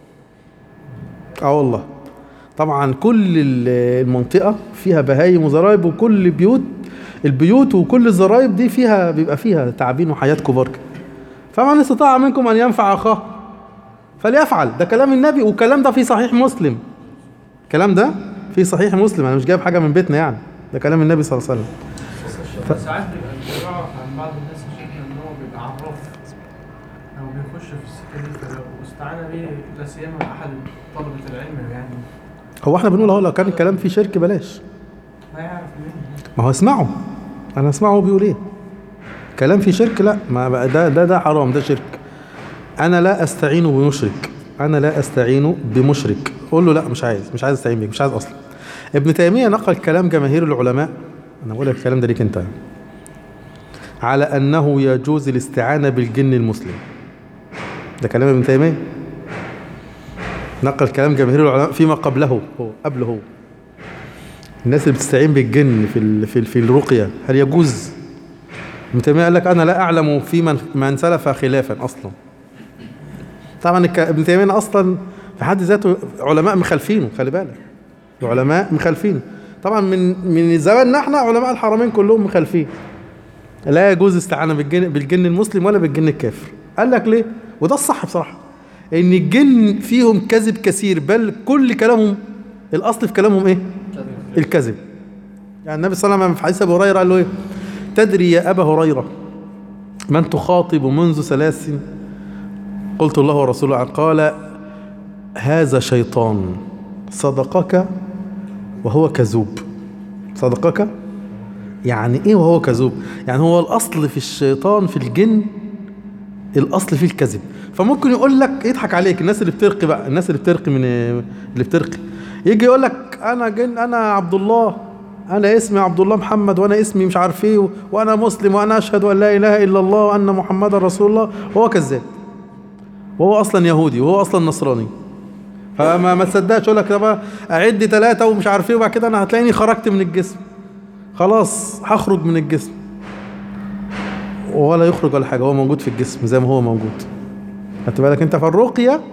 اه والله طبعا كل ال- المنطقة فيها بهايم وزرايب وكل بيوت البيوت وكل الزرايب دي فيها بيبقى فيها تعابين وحياة كبار كده فمن استطاع منكم ان ينفع اخاه فليفعل ده كلام النبي والكلام ده في صحيح مسلم الكلام ده في صحيح مسلم انا مش جايب حاجه من بيتنا يعني ده كلام النبي صلى الله عليه وسلم ساعات بيبقى الجراعة عن بعض الناس يا شيخنا ان هو بيبقى عراف او بيخش في السكة دي فلو استعان به لا سيما احد طلبة العلم يعني هو احنا بنقول اهو لو كان الكلام فيه شرك بلاش ما يعرف منه ما هو اسمعه انا اسمعه هو بيقول ايه كلام فيه شرك لا ما بقى ده ده ده حرام ده شرك انا لا استعين بمشرك انا لا استعين بمشرك قول له لا مش عايز مش عايز استعين بيك مش عايز اصلا ابن تيميه نقل كلام جماهير العلماء انا بقول لك الكلام ده ليك انت على انه يجوز الاستعانه بالجن المسلم ده كلام ابن تيميه نقل كلام جماهير العلماء فيما قبله هو قبله هو الناس اللي بتستعين بالجن في ال- في ال- في الرقيه هل يجوز ابن تيميه قال لك انا لا اعلم في من من سلف خلافا اصلا طبعا الك- ابن تيميه اصلا في حد ذاته علماء مخالفينه خلي بالك علماء مخالفينه طبعا من من زماننا احنا علماء الحرمين كلهم مخالفين لا يجوز استعانه بالجن بالجن المسلم ولا بالجن الكافر قال لك ليه وده الصح بصراحه ان الجن فيهم كذب كثير بل كل كلامهم الاصل في كلامهم ايه الكذب يعني النبي صلى الله عليه وسلم في حديث ابي هريره قال له ايه تدري يا ابا هريره من تخاطب منذ ثلاث قلت الله ورسوله عنه. قال هذا شيطان صدقك وهو كذوب صدقك يعني ايه وهو كذوب يعني هو الاصل في الشيطان في الجن الاصل فيه الكذب فممكن يقول لك يضحك عليك الناس اللي بترقي بقى الناس اللي بترقي من اللي بترقي يجي يقول لك انا جن انا عبد الله انا اسمي عبد الله محمد وانا اسمي مش عارف ايه وانا مسلم وانا اشهد ان لا اله الا الله وان محمدا رسول الله هو كذاب وهو اصلا يهودي وهو اصلا نصراني فما ما تصدقش اقول لك طب اعد ثلاثه ومش عارف ايه وبعد كده انا هتلاقيني خرجت من الجسم خلاص هخرج من الجسم ولا يخرج ولا حاجه هو موجود في الجسم زي ما هو موجود خدت بالك انت في الرقيه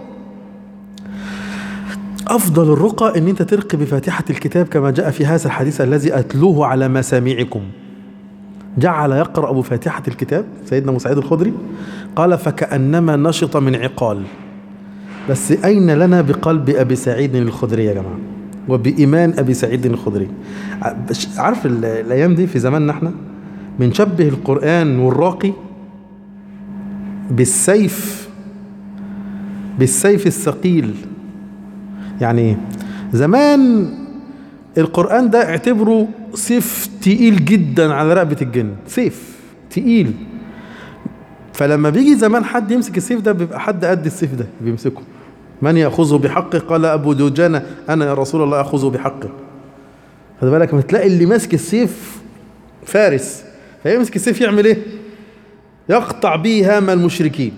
افضل الرقى ان انت ترقي بفاتحه الكتاب كما جاء في هذا الحديث الذي اتلوه على مسامعكم جعل يقرا بفاتحه الكتاب سيدنا ابو سعيد الخدري قال فكانما نشط من عقال بس اين لنا بقلب ابي سعيد الخدري يا جماعه وبايمان ابي سعيد الخدري ع- بش- عارف ال- الايام دي في زماننا احنا بنشبه القران والراقي بالسيف بالسيف الثقيل يعني ايه زمان القرآن ده اعتبره سيف تقيل جدا على رقبة الجن سيف تقيل فلما بيجي زمان حد يمسك السيف ده بيبقى حد قد السيف ده بيمسكه من يأخذه بحقه قال أبو دجانة أنا يا رسول الله أخذه بحقه خد بالك لما تلاقي اللي ماسك السيف فارس فيمسك السيف يعمل ايه يقطع به هام المشركين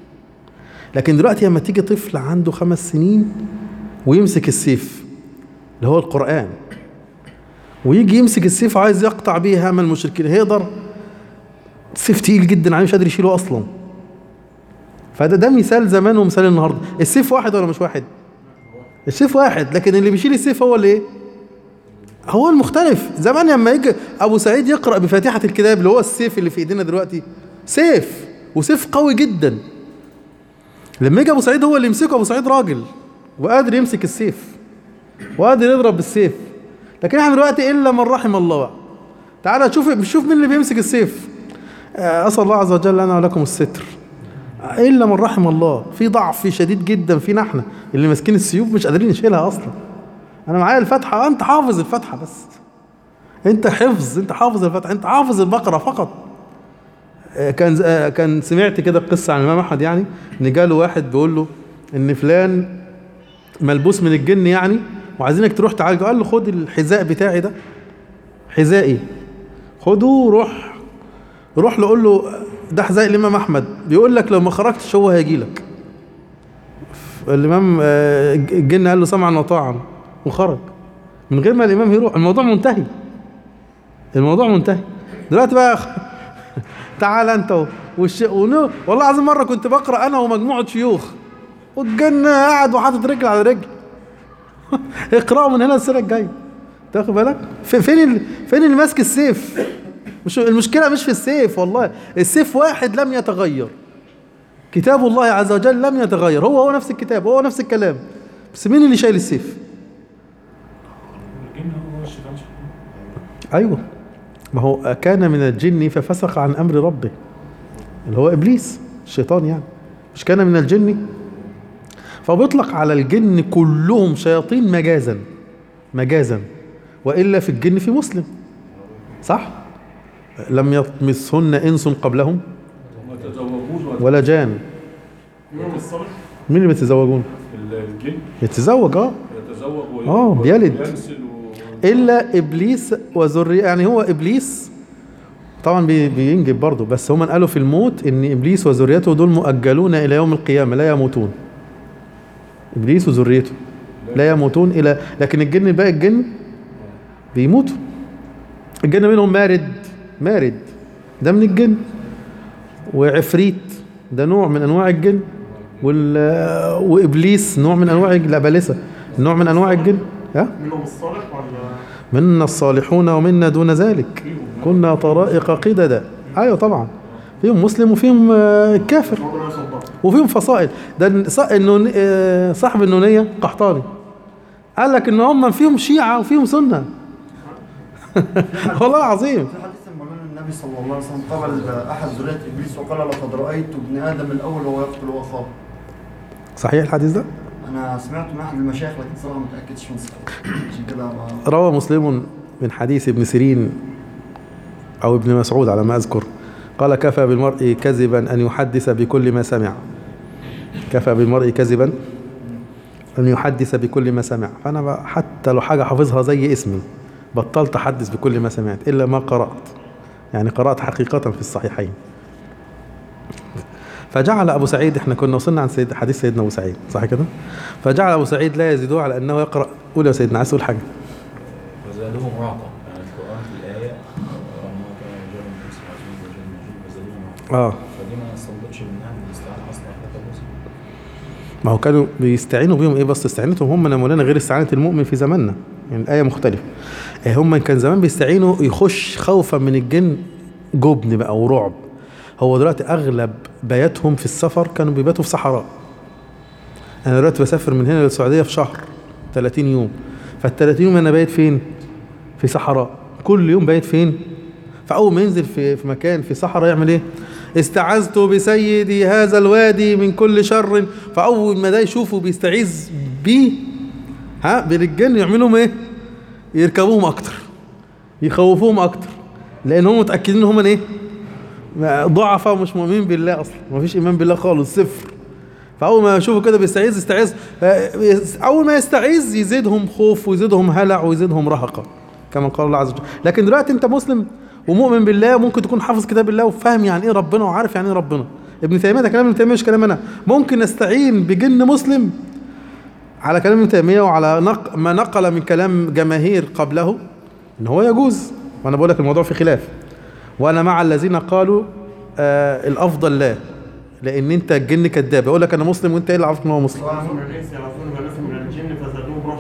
لكن دلوقتي لما تيجي طفل عنده خمس سنين ويمسك السيف اللي هو القرآن ويجي يمسك السيف وعايز يقطع بيه هام المشركين هيقدر سيف تقيل جدا عليه مش قادر يشيله اصلا فده ده مثال زمان ومثال النهارده السيف واحد ولا مش واحد السيف واحد لكن اللي بيشيل السيف هو اللي ايه هو المختلف زمان لما يجي ابو سعيد يقرا بفاتحه الكتاب اللي هو السيف اللي في ايدينا دلوقتي سيف وسيف قوي جدا لما يجي ابو سعيد هو اللي يمسكه ابو سعيد راجل وقادر يمسك السيف وقادر يضرب بالسيف لكن احنا دلوقتي الا من رحم الله بقى تعالى شوف شوف مين اللي بيمسك السيف آه، اسال الله عز وجل لنا ولكم الستر آه، الا من رحم الله في ضعف شديد جدا فينا احنا اللي ماسكين السيوف مش قادرين نشيلها اصلا انا معايا الفاتحه انت حافظ الفاتحه بس انت حفظ انت حافظ الفاتحه انت حافظ البقره فقط آه، كان آه، كان سمعت كده قصه عن الامام احمد يعني ان جاله واحد بيقول له ان فلان ملبوس من الجن يعني وعايزينك تروح تعالجه قال له خد الحذاء بتاعي ده حذائي خده وروح روح له قول له ده حذاء الامام احمد بيقول لك لو ما خرجتش هو هيجي لك الامام آه، الجن قال له سمعا وطاعا وخرج من غير ما الامام يروح الموضوع منتهي الموضوع منتهي دلوقتي بقى تعال انت و- والش... ونو... والله العظيم مره كنت بقرا انا ومجموعه شيوخ والجن قاعد وحاطط رجل على رجل اقرأوا من هنا السنه الجايه تاخد بالك في- فين ال... فين اللي ماسك السيف مش المشكله مش في السيف والله السيف واحد لم يتغير كتاب الله عز وجل لم يتغير هو هو نفس الكتاب هو نفس الكلام بس مين اللي شايل السيف الجن هو الشيطان ايوه ما هو كان من الجن ففسق عن امر ربه اللي هو ابليس الشيطان يعني مش كان من الجن فبيطلق على الجن كلهم شياطين مجازا مجازا والا في الجن في مسلم صح لم يطمسهن انس قبلهم ما تزوجوش ولا ولا جان يوم الصبح مين اللي بيتزوجون الجن يتزوج اه يتزوج وي- آه، بيلد. وينسل و... الا ابليس وذريه يعني هو ابليس طبعا بي- بينجب برضه بس هم قالوا في الموت ان ابليس وذريته دول مؤجلون الى يوم القيامه لا يموتون ابليس وذريته لا يموتون الى لكن الجن باقي الجن بيموتوا الجن منهم مارد مارد ده من الجن وعفريت ده نوع من انواع الجن وال وابليس نوع من انواع الابالسه نوع من انواع الجن ها منهم الصالح ولا منا الصالحون ومنا دون ذلك كنا طرائق قددا ايوه طبعا فيهم مسلم وفيهم آه، كافر ربنا يصدق وفيهم فصائل ده الن- ص- النون- آه، صاحب النونيه قحطاني قال لك ان هم فيهم شيعه وفيهم سنه والله العظيم في حديث لما من النبي صلى الله عليه وسلم قبل احد ذريه ابليس وقال لقد رايت ابن ادم الاول وهو يقتل اخاه صحيح الحديث ده انا سمعته من احد المشايخ لكن صراحه ما اتاكدش من صحته عشان كده ما روى مسلم من حديث ابن سيرين أو ابن مسعود على ما أذكر قال كفى بالمرء كذبا أن يحدث بكل ما سمع كفى بالمرء كذبا أن يحدث بكل ما سمع فأنا بقى حتى لو حاجة حافظها زي اسمي بطلت احدث بكل ما سمعت الا ما قرات يعني قرات حقيقه في الصحيحين فجعل ابو سعيد احنا كنا وصلنا عن سيد حديث سيدنا ابو سعيد صح كده فجعل ابو سعيد لا يزيدوه على انه يقرا قول يا سيدنا عايز تقول حاجه وزادهم رهقا يعني القرآن في الآية وما كان رجال من يسمع عزيز ورجال من يجيب وزادهم رهقا اه فدي ما نستنبطش منها من الاستعانة أصلا حتى المسلم ما هو كانوا بيستعينوا بيهم ايه بس استعانتهم هم يا مولانا غير استعانه المؤمن في زماننا يعني الايه مختلفه آه، هم كان زمان بيستعينوا يخش خوفا من الجن جبن بقى ورعب هو دلوقتي اغلب بياتهم في السفر كانوا بيباتوا في صحراء انا دلوقتي بسافر من هنا للسعوديه في شهر 30 يوم فال 30 يوم انا بايت فين في صحراء كل يوم بايت فين فاول ما ينزل في في مكان في صحراء يعمل ايه استعذت بسيدي هذا الوادي من كل شر فاول ما ده يشوفه بيستعيذ بيه ها بالجن يعملهم ايه يركبوهم اكتر يخوفوهم اكتر لان هم متاكدين ان هم ايه ضعفاء ومش مؤمنين بالله اصلا ما فيش ايمان بالله خالص صفر فاول ما يشوفوا كده بيستعيذ يستعيذ آه، اول ما يستعيذ يزيدهم خوف ويزيدهم هلع ويزيدهم رهقه كما قال الله عز وجل لكن دلوقتي انت مسلم ومؤمن بالله ممكن تكون حافظ كتاب الله وفاهم يعني ايه ربنا وعارف يعني ايه ربنا ابن تيميه ده كلام ابن تيميه مش كلام انا ممكن نستعين بجن مسلم على كلام ابن تيميه وعلى نق... ما نقل من كلام جماهير قبله ان هو يجوز وانا بقول لك الموضوع في خلاف وانا مع الذين قالوا آه الافضل لا لان انت الجن كذاب يقول لك انا مسلم وانت ايه اللي عارف ان هو مسلم يعرفون من الانس يعرفون ما نفهم من الجن فزادوهم رهقا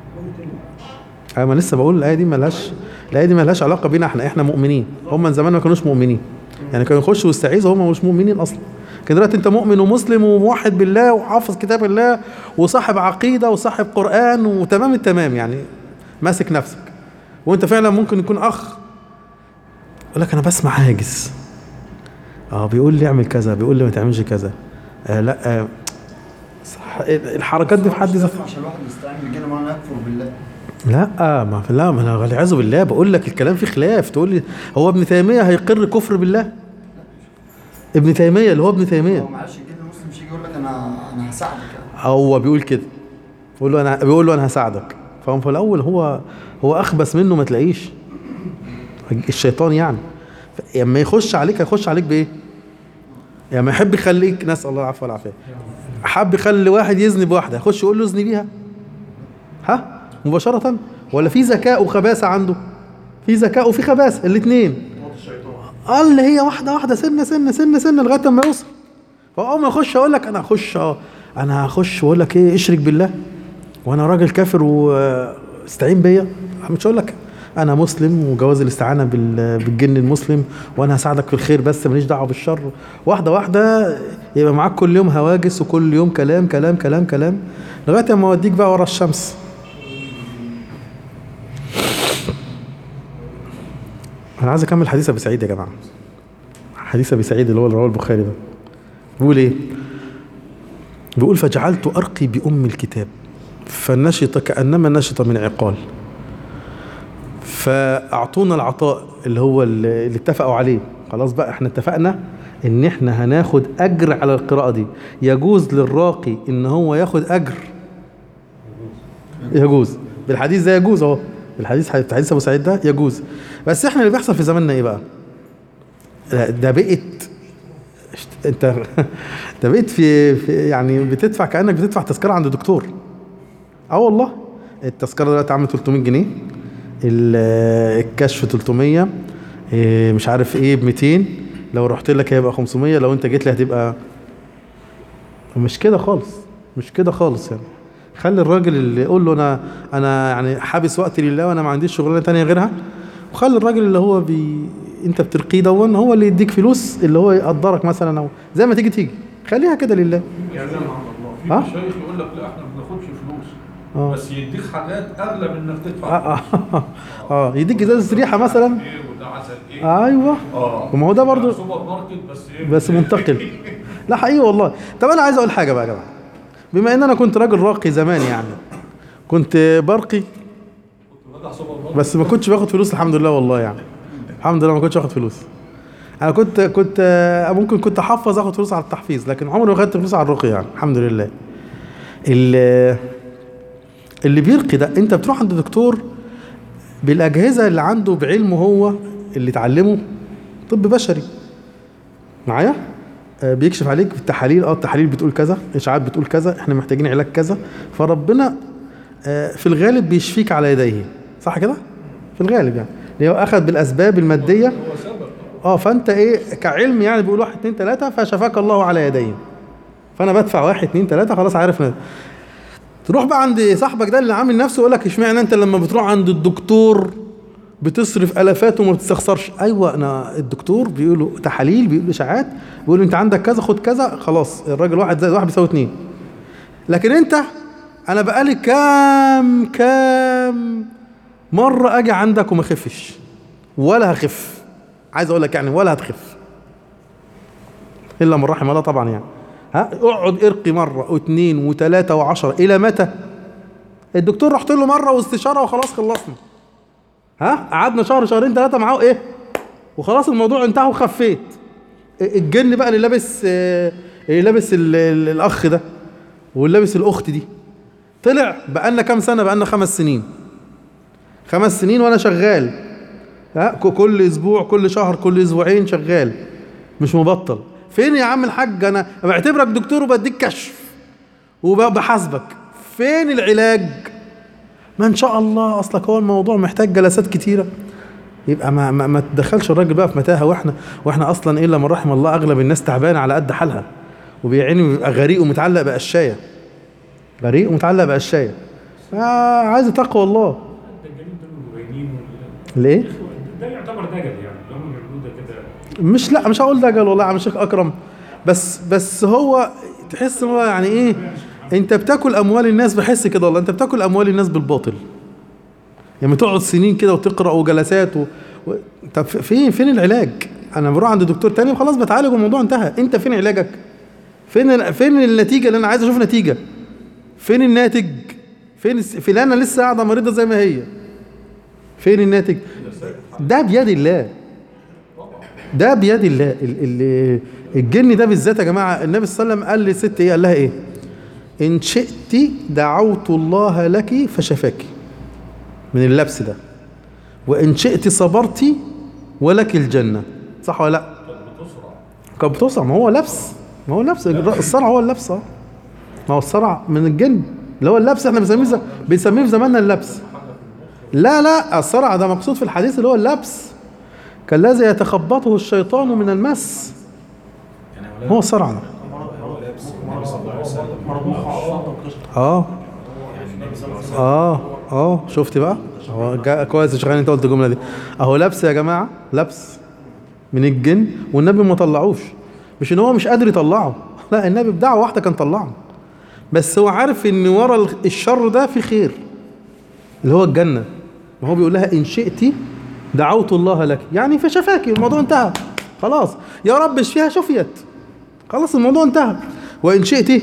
انا ما لسه بقول الايه دي ملهاش الايه دي ملهاش علاقه بينا احنا احنا مؤمنين هم من زمان ما كانوش مؤمنين يعني كانوا يخشوا ويستعيذوا هم مش مؤمنين اصلا كده دلوقتي انت مؤمن ومسلم وموحد بالله وحافظ كتاب الله وصاحب عقيده وصاحب قران وتمام التمام يعني ماسك نفسك وانت فعلا ممكن يكون اخ يقول لك انا بسمع هاجس اه بيقول لي اعمل كذا بيقول لي ما تعملش كذا آه لا آه صح الحركات دي في حد ذاتها عشان الواحد يستعين بالجن معناه يكفر بالله لا ما في لا ما انا والعياذ بالله بقول لك الكلام فيه خلاف تقول لي هو ابن تيميه هيقر كفر بالله ابن تيميه اللي هو ابن تيميه هو معلش الجن المسلم مش يجي يقول لك انا انا هساعدك يعني هو بيقول كده بيقول له انا بيقول له انا هساعدك فهو في الاول هو هو اخبث منه ما تلاقيش الشيطان يعني ف- لما يخش عليك هيخش عليك بايه؟ يعني يحب يخليك نسال الله العفو والعافيه حب يخلي واحد يزني بواحده يخش يقول له ازني بيها ها مباشره ولا في ذكاء وخباثه عنده في ذكاء وفي خباثه الاثنين قال اللي هي واحده واحده سنه سنه سنه سنه لغايه ما يوصل فاول ما يخش اقول لك انا هخش اه انا هخش واقول لك ايه اشرك بالله وانا راجل كافر واستعين بيا مش هقول لك انا مسلم وجواز الاستعانه بال- بالجن المسلم وانا هساعدك في الخير بس ماليش دعوه بالشر واحده واحده يبقى معاك كل يوم هواجس وكل يوم كلام كلام كلام كلام لغايه ما اوديك بقى ورا الشمس انا عايز اكمل حديث ابي سعيد يا جماعه حديث ابي سعيد اللي هو اللي رواه البخاري ده بيقول ايه بيقول فجعلت ارقي بام الكتاب فنشط كانما نشط من عقال فاعطونا العطاء اللي هو اللي اللي اتفقوا عليه خلاص بقى احنا اتفقنا ان احنا هناخد اجر على القراءه دي يجوز للراقي ان هو ياخد اجر يجوز بالحديث ده يجوز اهو بالحديث حديث ابو سعيد ده يجوز بس احنا اللي بيحصل في زماننا ايه بقى لا، ده بقت انت انت بقيت في, في يعني بتدفع كانك بتدفع تذكره عند دكتور اه والله التذكره دلوقتي عامله 300 جنيه ال- الكشف 300 إيه مش عارف ايه ب 200 لو رحت لك هيبقى 500 لو انت جيت لي هتبقى مش كده خالص مش كده خالص يعني خلي الراجل اللي يقول له انا انا يعني حابس وقتي لله وانا ما عنديش شغلانه تانية غيرها وخلي الراجل اللي هو بي انت بترقيه دون هو اللي يديك فلوس اللي هو يقدرك مثلا او زي ما تيجي تيجي خليها كده لله يعني زي ما عند الله ها؟ في مشايخ يقول لك لا احنا ما بناخدش فلوس اه بس يديك حاجات اغلى من انك تدفع اه اه, آه. يديك ازازه ريحه مثلا ايه وده عسل ايه ايوه اه وما هو ده برضو سوبر ماركت بس ايه بس منتقل لا حقيقي والله طب انا عايز اقول حاجه بقى يا جماعه بما ان انا كنت راجل راقي زمان يعني كنت برقي فتح سوبر ماركت بس ما كنتش باخد فلوس الحمد لله والله يعني الحمد لله ما كنتش باخد فلوس انا كنت كنت آه، ممكن كنت احفظ اخد فلوس على التحفيظ لكن عمري ما خدت فلوس على الرقي يعني الحمد لله اللي اللي بيرقي ده انت بتروح عند دكتور بالاجهزه اللي عنده بعلمه هو اللي اتعلمه طب بشري معايا آه، بيكشف عليك بالتحاليل اه التحاليل بتقول كذا اشاعات بتقول كذا احنا محتاجين علاج كذا فربنا آه، في الغالب بيشفيك على يديه صح كده في الغالب يعني لأنه هو اخذ بالاسباب الماديه هو سبب اه فانت ايه كعلم يعني بيقول واحد اتنين تلاته فشفاك الله على يديه فانا بدفع واحد اتنين تلاته خلاص عارف ن- تروح بقى عند صاحبك ده اللي عامل نفسه يقول لك اشمعنى انت لما بتروح عند الدكتور بتصرف الافات وما بتستخسرش ايوه انا الدكتور بيقولوا تحاليل بيقولوا اشاعات بيقولوا انت عندك كذا خد كذا خلاص الراجل واحد زائد واحد بيساوي اتنين لكن انت انا بقالي كام كام مره اجي عندك وما اخفش ولا هخف عايز اقول لك يعني ولا هتخف الا من رحم الله طبعا يعني ها اقعد ارقي مره واثنين وثلاثه وعشرة الى متى الدكتور رحت له مره واستشاره وخلاص خلصنا ها قعدنا شهر شهرين ثلاثه معاه ايه وخلاص الموضوع انتهى وخفيت الجن بقى اللي لابس آه، اللي لابس ال- ال- الاخ ده واللي لابس الاخت دي طلع بقالنا كام سنه بقالنا خمس سنين خمس سنين وانا شغال ها ك- كل اسبوع كل شهر كل اسبوعين شغال مش مبطل فين يا عم الحاج انا بعتبرك دكتور وبديك كشف وبحاسبك فين العلاج ما ان شاء الله اصلك هو الموضوع محتاج جلسات كتيره يبقى ما ما, ما تدخلش الراجل بقى في متاهه واحنا واحنا اصلا الا من رحم الله اغلب الناس تعبانه على قد حالها وبيعيني بيبقى غريق ومتعلق بقشايه غريق ومتعلق بقشايه آه عايز تقوى الله الدجالين دول مبينين وال- ليه؟ ده يعتبر دجل يعني اللي هم بيعملوه ده كده مش لا مش هقول دجل والله يا عم شيخ اكرم بس بس هو تحس ان هو يعني ايه انت بتاكل اموال الناس بحس كده والله انت بتاكل اموال الناس بالباطل يعني تقعد سنين كده وتقرا وجلسات و... و... طب فين فين العلاج انا بروح عند دكتور تاني وخلاص بتعالج والموضوع انتهى انت فين علاجك فين ال... فين النتيجه اللي انا عايز اشوف نتيجه فين الناتج فين الس... فلانه لسه قاعده مريضه زي ما هي فين الناتج ده بيد الله ده بيد الله ال- ال- الجن ده بالذات يا جماعه النبي صلى الله عليه وسلم قال للست ايه قال لها ايه ان شئت دعوت الله لك فشفاك من اللبس ده وان شئت صبرت ولك الجنه صح ولا لا كانت بتسرع ما هو لبس ما هو لبس الصرع هو اللبس اه ما هو الصرع من الجن اللي هو اللبس احنا بنسميه ز- بنسميه في زماننا اللبس لا لا الصرع ده مقصود في الحديث اللي هو اللبس كالذي يتخبطه الشيطان من المس يعني ولا هو الصرع ده هو لابس النبي صلى الله عليه وسلم مرض مخ عصابة وكشف اه يعني النبي صلى الله عليه وسلم اه اه شفت بقى هو جا- كويس يا شيخان انت قلت الجمله دي اهو لبس يا جماعه لبس من الجن والنبي ما طلعوش مش ان هو مش قادر يطلعه لا النبي بدعوه واحده كان طلعه بس هو عارف ان ورا ال- الشر ده في خير اللي هو الجنه ما هو بيقول لها ان شئت دعوت الله لك يعني فشفاكي الموضوع انتهى خلاص يا رب اشفيها شفيت خلاص الموضوع انتهى وان شئت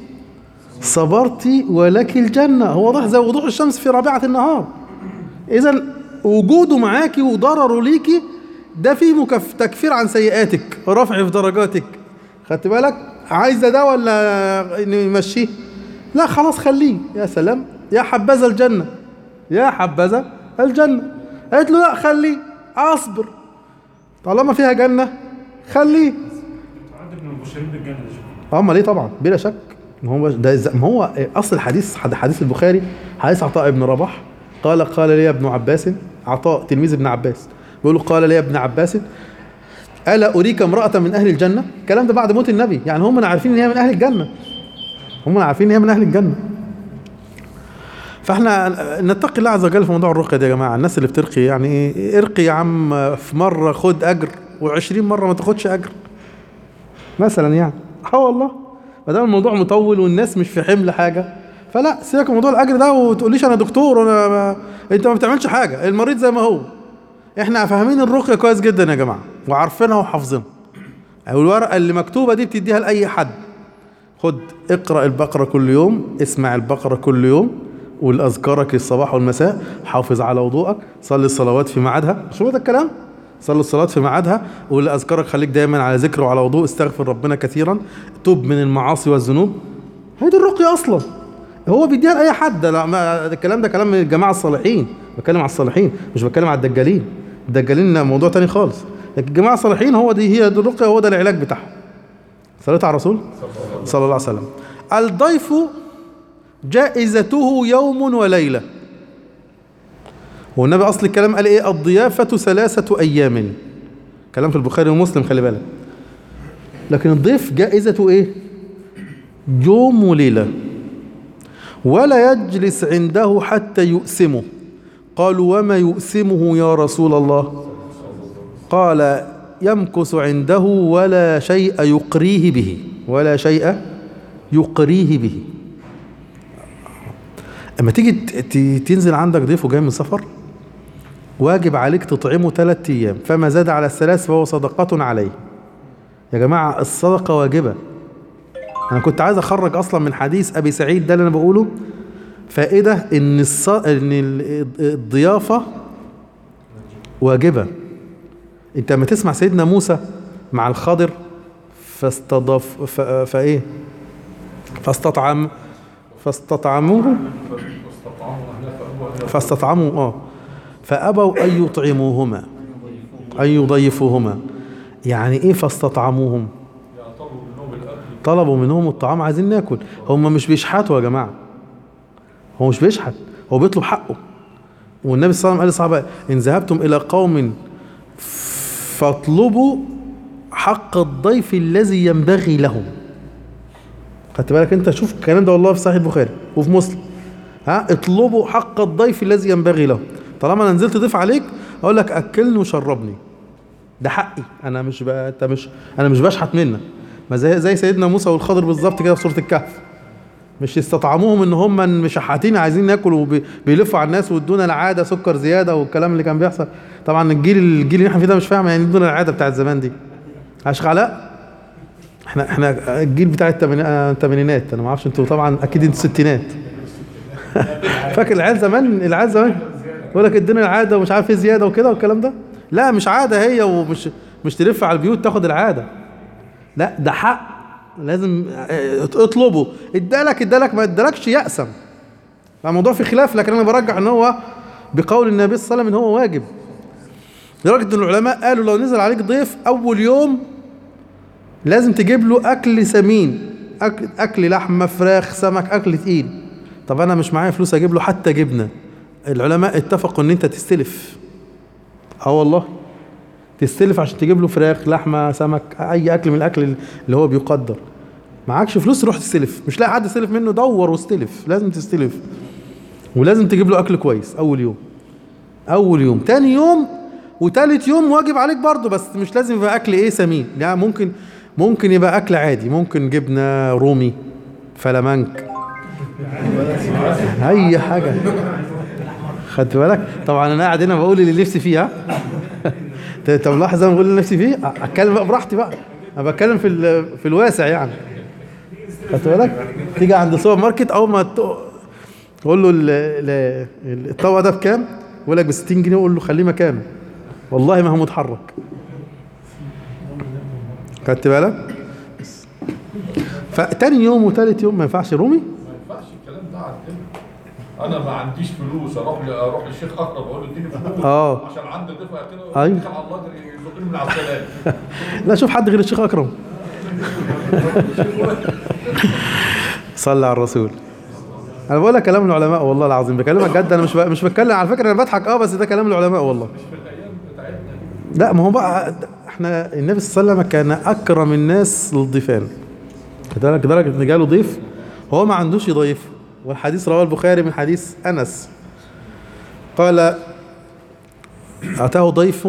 صبرت ولك الجنة هو واضح زي وضوح الشمس في رابعة النهار إذا وجوده معاكي وضرره ليكي ده فيه مكف تكفير عن سيئاتك رفع في درجاتك خدت بالك عايزة ده ولا نمشيه لا خلاص خليه يا سلام يا حبذا الجنة يا حبذا الجنة قالت له لا خليه أصبر طالما فيها جنة خليه تعد من المبشرين بالجنه ده شوف اه امال ايه طبعا بلا شك ما هو ده إز- ما هو اصل الحديث حد- حديث البخاري حديث عطاء بن رباح قال قال لي ابن عباس عطاء تلميذ ابن عباس بيقول له قال لي ابن عباس الا اريك امراه من اهل الجنه الكلام ده بعد موت النبي يعني هم عارفين ان هي من اهل الجنه هم عارفين ان هي من اهل الجنه فاحنا نتقي الله عز وجل في موضوع الرقيه دي يا جماعه الناس اللي بترقي يعني ايه ارقي يا عم في مره خد اجر و20 مره ما تاخدش اجر مثلا يعني اه والله ما دام الموضوع مطول والناس مش في حمل حاجه فلا سيبك من موضوع الاجر ده وتقوليش انا دكتور وانا ما... انت ما بتعملش حاجه المريض زي ما هو احنا فاهمين الرقيه كويس جدا يا جماعه وعارفينها وحافظينها الورقه اللي مكتوبه دي بتديها لاي حد خد اقرا البقره كل يوم اسمع البقره كل يوم قول اذكارك الصباح والمساء حافظ على وضوءك صلي الصلوات في ميعادها مش هو ده الكلام صلي الصلاة في ميعادها وقول اذكارك خليك دايما على ذكر وعلى وضوء استغفر ربنا كثيرا توب من المعاصي والذنوب هي دي الرقية اصلا هو بيديها لاي حد لا ما الكلام ده كلام من الجماعه الصالحين بتكلم على الصالحين مش بتكلم على الدجالين الدجالين موضوع تاني خالص لكن الجماعه الصالحين هو دي هي دي الرقيه هو ده العلاج بتاعهم صليت على الرسول صلى الله عليه وسلم الضيف جائزته يوم وليله والنبي اصل الكلام قال ايه الضيافه ثلاثه ايام كلام في البخاري ومسلم خلي بالك لكن الضيف جائزته ايه يوم وليله ولا يجلس عنده حتى يؤسمه قالوا وما يؤسمه يا رسول الله قال يمكث عنده ولا شيء يقريه به ولا شيء يقريه به اما تيجي ت- ت- تنزل عندك ضيف وجاي من سفر واجب عليك تطعمه ثلاثة ايام فما زاد على الثلاث فهو صدقة عليه يا جماعة الصدقة واجبة انا كنت عايز اخرج اصلا من حديث ابي سعيد ده اللي انا بقوله فائدة ان الص... ان ال- الضيافة واجبة انت لما تسمع سيدنا موسى مع الخضر فاستضاف ف... فايه فاستطعم فاستطعموه فاستطعموا اه فابوا ان يطعموهما ان يضيفوهما يعني ايه فاستطعموهم طلبوا منهم الطعام عايزين ناكل هم مش بيشحتوا يا جماعه هو مش بيشحت هو بيطلب حقه والنبي صلى الله عليه وسلم قال للصحابه ان ذهبتم الى قوم فاطلبوا حق الضيف الذي ينبغي لهم خدت بالك انت شوف الكلام ده والله في صحيح البخاري وفي مسلم ها اطلبوا حق الضيف الذي ينبغي له طالما انا نزلت ضيف عليك اقول لك اكلني وشربني ده حقي انا مش بقى انت مش انا مش بشحت منك ما زي زي سيدنا موسى والخضر بالظبط كده في سوره الكهف مش يستطعموهم ان هم مشحاتين عايزين ناكل وبيلفوا على الناس وادونا العاده سكر زياده والكلام اللي كان بيحصل طبعا الجيل الجيل اللي احنا فيه ده مش فاهم يعني ادونا العاده بتاعت زمان دي عشان علاء احنا احنا الجيل بتاع التماني- آه، الثمانينات انا ما اعرفش انتوا طبعا اكيد انتوا الستينات فاكر العيال زمان العيال زمان يقول لك ادينا العاده ومش عارف ايه زياده وكده والكلام ده لا مش عاده هي ومش مش تلف على البيوت تاخد العاده لا ده حق لازم اه، اطلبه ادالك ادالك ما ادالكش يأسم الموضوع في خلاف لكن انا برجح ان هو بقول النبي صلى الله عليه وسلم ان هو واجب لدرجه ان العلماء قالوا لو نزل عليك ضيف اول يوم لازم تجيب له اكل سمين اكل, أكل لحمه فراخ سمك اكل تقيل طب انا مش معايا فلوس اجيب له حتى جبنه العلماء اتفقوا ان انت تستلف اه والله تستلف عشان تجيب له فراخ لحمه سمك اي اكل من الاكل اللي هو بيقدر معكش فلوس روح تستلف مش لاقي حد تستلف منه دور واستلف لازم تستلف ولازم تجيب له اكل كويس اول يوم اول يوم تاني يوم وتالت يوم واجب عليك برضه بس مش لازم يبقى اكل ايه سمين لا ممكن ممكن يبقى اكل عادي ممكن جبنه رومي فلامنك اي حاجه خدت بالك طبعا انا قاعد هنا بقول اللي نفسي فيه ها انت ملاحظ انا بقول اللي نفسي فيه اتكلم بقى براحتي بقى انا بتكلم في ال- في الواسع يعني خدت بالك تيجي عند السوبر ماركت اول ما ت- تقول له ال- ال- ال- الطبق ده بكام يقول لك ب 60 جنيه قول له خليه مكانه والله ما هو متحرك خدت بالك فتاني يوم وتالت يوم ما ينفعش رومي ما ينفعش الكلام ده عندنا انا ما عنديش فلوس اروح ل- اروح للشيخ اكرم اقول له اديني فلوس اه. عشان عندي ضيف ياكله أيوة. اتكل على الله يزقني من على السلام لا شوف حد غير الشيخ اكرم صلى على الرسول انا بقول لك كلام العلماء والله العظيم بكلمك جد انا مش ب... مش بتكلم على فكره انا بضحك اه بس ده كلام العلماء والله لا ما هو بقى احنا النبي صلى الله عليه وسلم كان اكرم الناس للضيفان لذلك درجه ان جاله ضيف هو ما عندوش يضيف والحديث رواه البخاري من حديث انس قال اتاه ضيف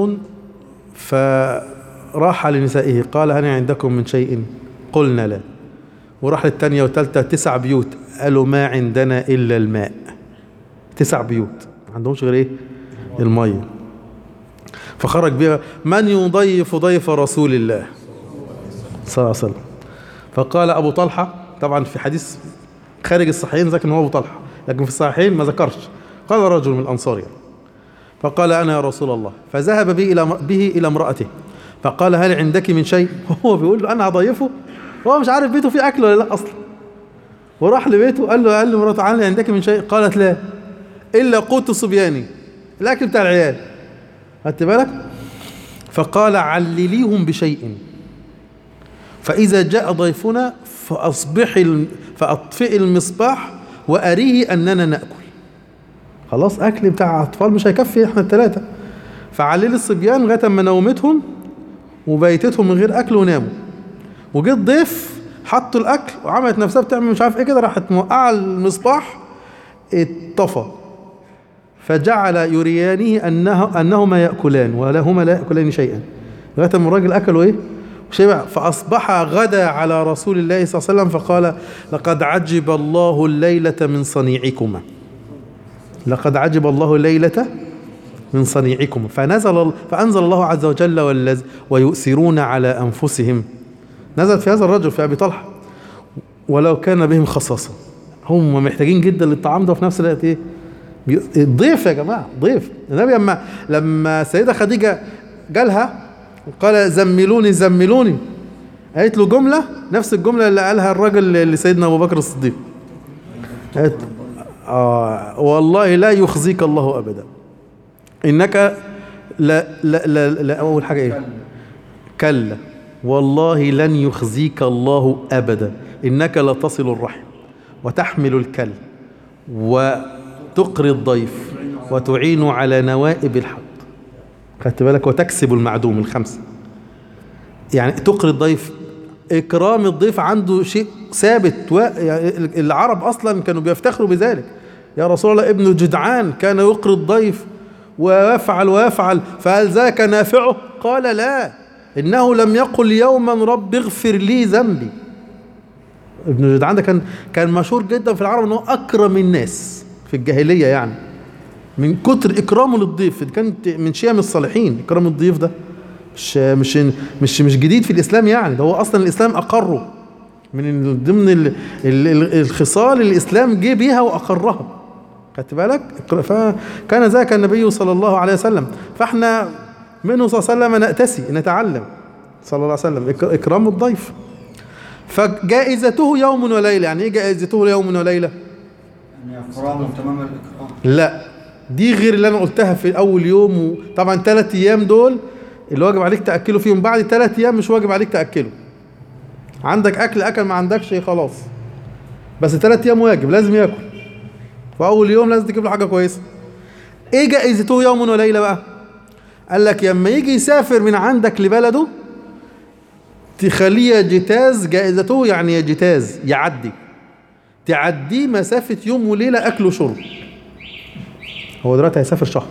فراح لنسائه قال هل عندكم من شيء قلنا لا وراح للثانية والثالثة تسع بيوت قالوا ما عندنا إلا الماء تسع بيوت ما عندهمش غير إيه المية فخرج بها من يضيف ضيف رسول الله صلى الله عليه وسلم فقال أبو طلحة طبعا في حديث خارج الصحيحين ذكر إن هو أبو طلحة لكن في الصحيحين ما ذكرش قال رجل من الأنصار يعني فقال أنا يا رسول الله فذهب به إلى به إلى امرأته فقال هل عندك من شيء هو بيقول له أنا هضيفه هو مش عارف بيته فيه أكل ولا لا أصلا وراح لبيته قال له قال له مراته هل عندك من شيء قالت لا إلا قوت صبياني الاكل بتاع العيال خدت بالك فقال علليهم بشيء فإذا جاء ضيفنا فأصبحي الم- فأطفئي المصباح وأريه أننا نأكل خلاص أكل بتاع أطفال مش هيكفي إحنا الثلاثة فعلل الصبيان لغاية ما نومتهم وبيتتهم من غير أكل وناموا وجه الضيف حطوا الأكل وعملت نفسها بتعمل مش عارف إيه كده راحت موقعة المصباح اتطفى فجعل يريانه أنه أنهما يأكلان ولهما لا يأكلان شيئا لغاية ما الراجل أكلوا إيه شبع فأصبح غدا على رسول الله صلى الله عليه وسلم فقال لقد عجب الله الليلة من صنيعكما لقد عجب الله الليلة من صنيعكم فنزل فأنزل الله عز وجل والذ- ويؤثرون على أنفسهم نزل في هذا الرجل في أبي طلحة ولو كان بهم خصاصة هم محتاجين جدا للطعام ده وفي نفس الوقت ايه بي- ضيف يا جماعة ضيف النبي لما لما السيدة خديجة جالها وقال زملوني زملوني قالت له جملة نفس الجملة اللي قالها الراجل لسيدنا أبو بكر الصديق قالت آه والله لا يخزيك الله أبدا إنك لا لا لا, لا أول حاجة إيه كلا والله لن يخزيك الله أبدا إنك لتصل الرحم وتحمل الكل وتقري الضيف وتعين على نوائب الحق خدت بالك وتكسب المعدوم الخمسة يعني تقري الضيف إكرام الضيف عنده شيء ثابت و... يعني العرب أصلا كانوا بيفتخروا بذلك يا رسول الله ابن جدعان كان يقري الضيف ويفعل ويفعل فهل ذاك نافعه قال لا إنه لم يقل يوما رب اغفر لي ذنبي ابن جدعان ده كان كان مشهور جدا في العرب انه اكرم الناس في الجاهليه يعني من كتر اكرامه للضيف دي كانت من شيم الصالحين اكرام الضيف ده مش مش مش مش جديد في الاسلام يعني ده هو اصلا الاسلام اقره من ضمن ال- ال- ال- الخصال اللي الاسلام جه بيها واقرها خدت بالك فكان ذاك النبي صلى الله عليه وسلم فاحنا منه صلى الله عليه وسلم نأتسي نتعلم صلى الله عليه وسلم إك- اكرام الضيف فجائزته يوم وليله يعني ايه جائزته يوم وليله يعني إكرام وتمام الإكرام لا دي غير اللي انا قلتها في اول يوم طبعا ثلاث ايام دول اللي واجب عليك تاكله فيهم بعد ثلاث ايام مش واجب عليك تاكله عندك اكل اكل ما عندكش خلاص بس ثلاث ايام واجب لازم ياكل فاول يوم لازم تجيب له حاجه كويسه ايه جائزته يوم وليله بقى قال لك لما يجي يسافر من عندك لبلده تخليه يجتاز جائزته يعني يجتاز يعدي تعديه مسافة يوم وليلة أكل وشرب هو دلوقتي هيسافر شهر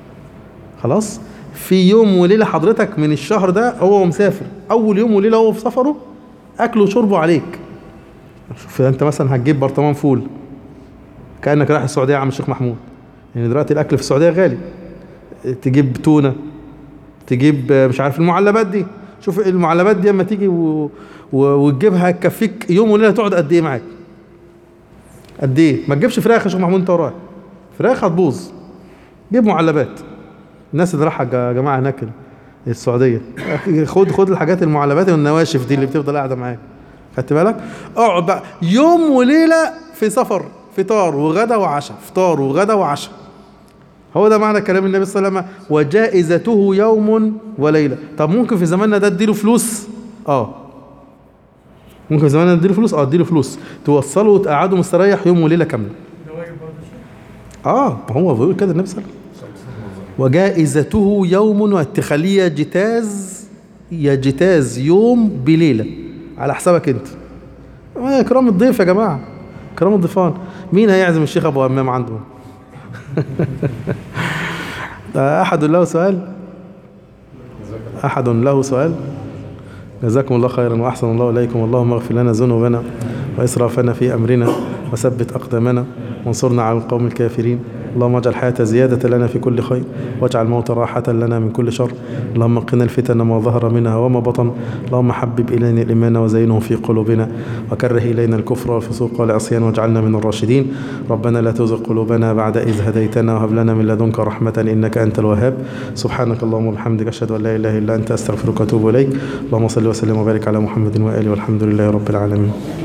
خلاص في يوم وليلة حضرتك من الشهر ده هو مسافر أول يوم وليلة هو في سفره أكله وشربه عليك شوف أنت مثلا هتجيب برطمان فول كأنك رايح السعودية يا عم الشيخ محمود يعني دلوقتي الأكل في السعودية غالي تجيب تونة تجيب مش عارف المعلبات دي شوف المعلبات دي لما تيجي و... و... وتجيبها تكفيك يوم وليلة تقعد قد إيه معاك قد ايه ما تجيبش فراخ يا شيخ محمود انت ورايا فراخ هتبوظ جيب معلبات الناس اللي رايحه يا جماعه هناك السعوديه خد خد الحاجات المعلبات والنواشف دي اللي بتفضل قاعده معاك خدت بالك اقعد بقى يوم وليله في سفر فطار وغدا وعشاء فطار وغدا وعشاء هو ده معنى كلام النبي صلى الله عليه وسلم وجائزته يوم وليله طب ممكن في زماننا ده اديله فلوس اه ممكن في زماننا اديله فلوس اه اديله فلوس توصله وتقعده مستريح يوم وليله كامله ده واجب برضه شيء اه ما هو بيقول كده النبي صلى الله عليه وسلم وجائزته يوم وتخليه يجتاز يجتاز يوم بليله على حسابك انت آه كرام الضيف يا جماعه كرام الضيفان مين هيعزم الشيخ ابو امام عنده ده احد له سؤال احد له سؤال جزاكم الله خيرا واحسن الله اليكم اللهم اغفر لنا ذنوبنا واسرافنا في امرنا وثبت اقدامنا وانصرنا على القوم الكافرين اللهم اجعل الحياة زيادة لنا في كل خير واجعل الموت راحة لنا من كل شر اللهم قنا الفتن ما ظهر منها وما بطن اللهم حبب إلينا الإيمان وزينه في قلوبنا وكره إلينا الكفر والفسوق والعصيان واجعلنا من الراشدين ربنا لا تزغ قلوبنا بعد إذ هديتنا وهب لنا من لدنك رحمة إنك أنت الوهاب سبحانك اللهم وبحمدك أشهد أن لا إله إلا أنت أستغفرك وأتوب إليك اللهم صل وسلم وبارك على محمد وآله والحمد لله رب العالمين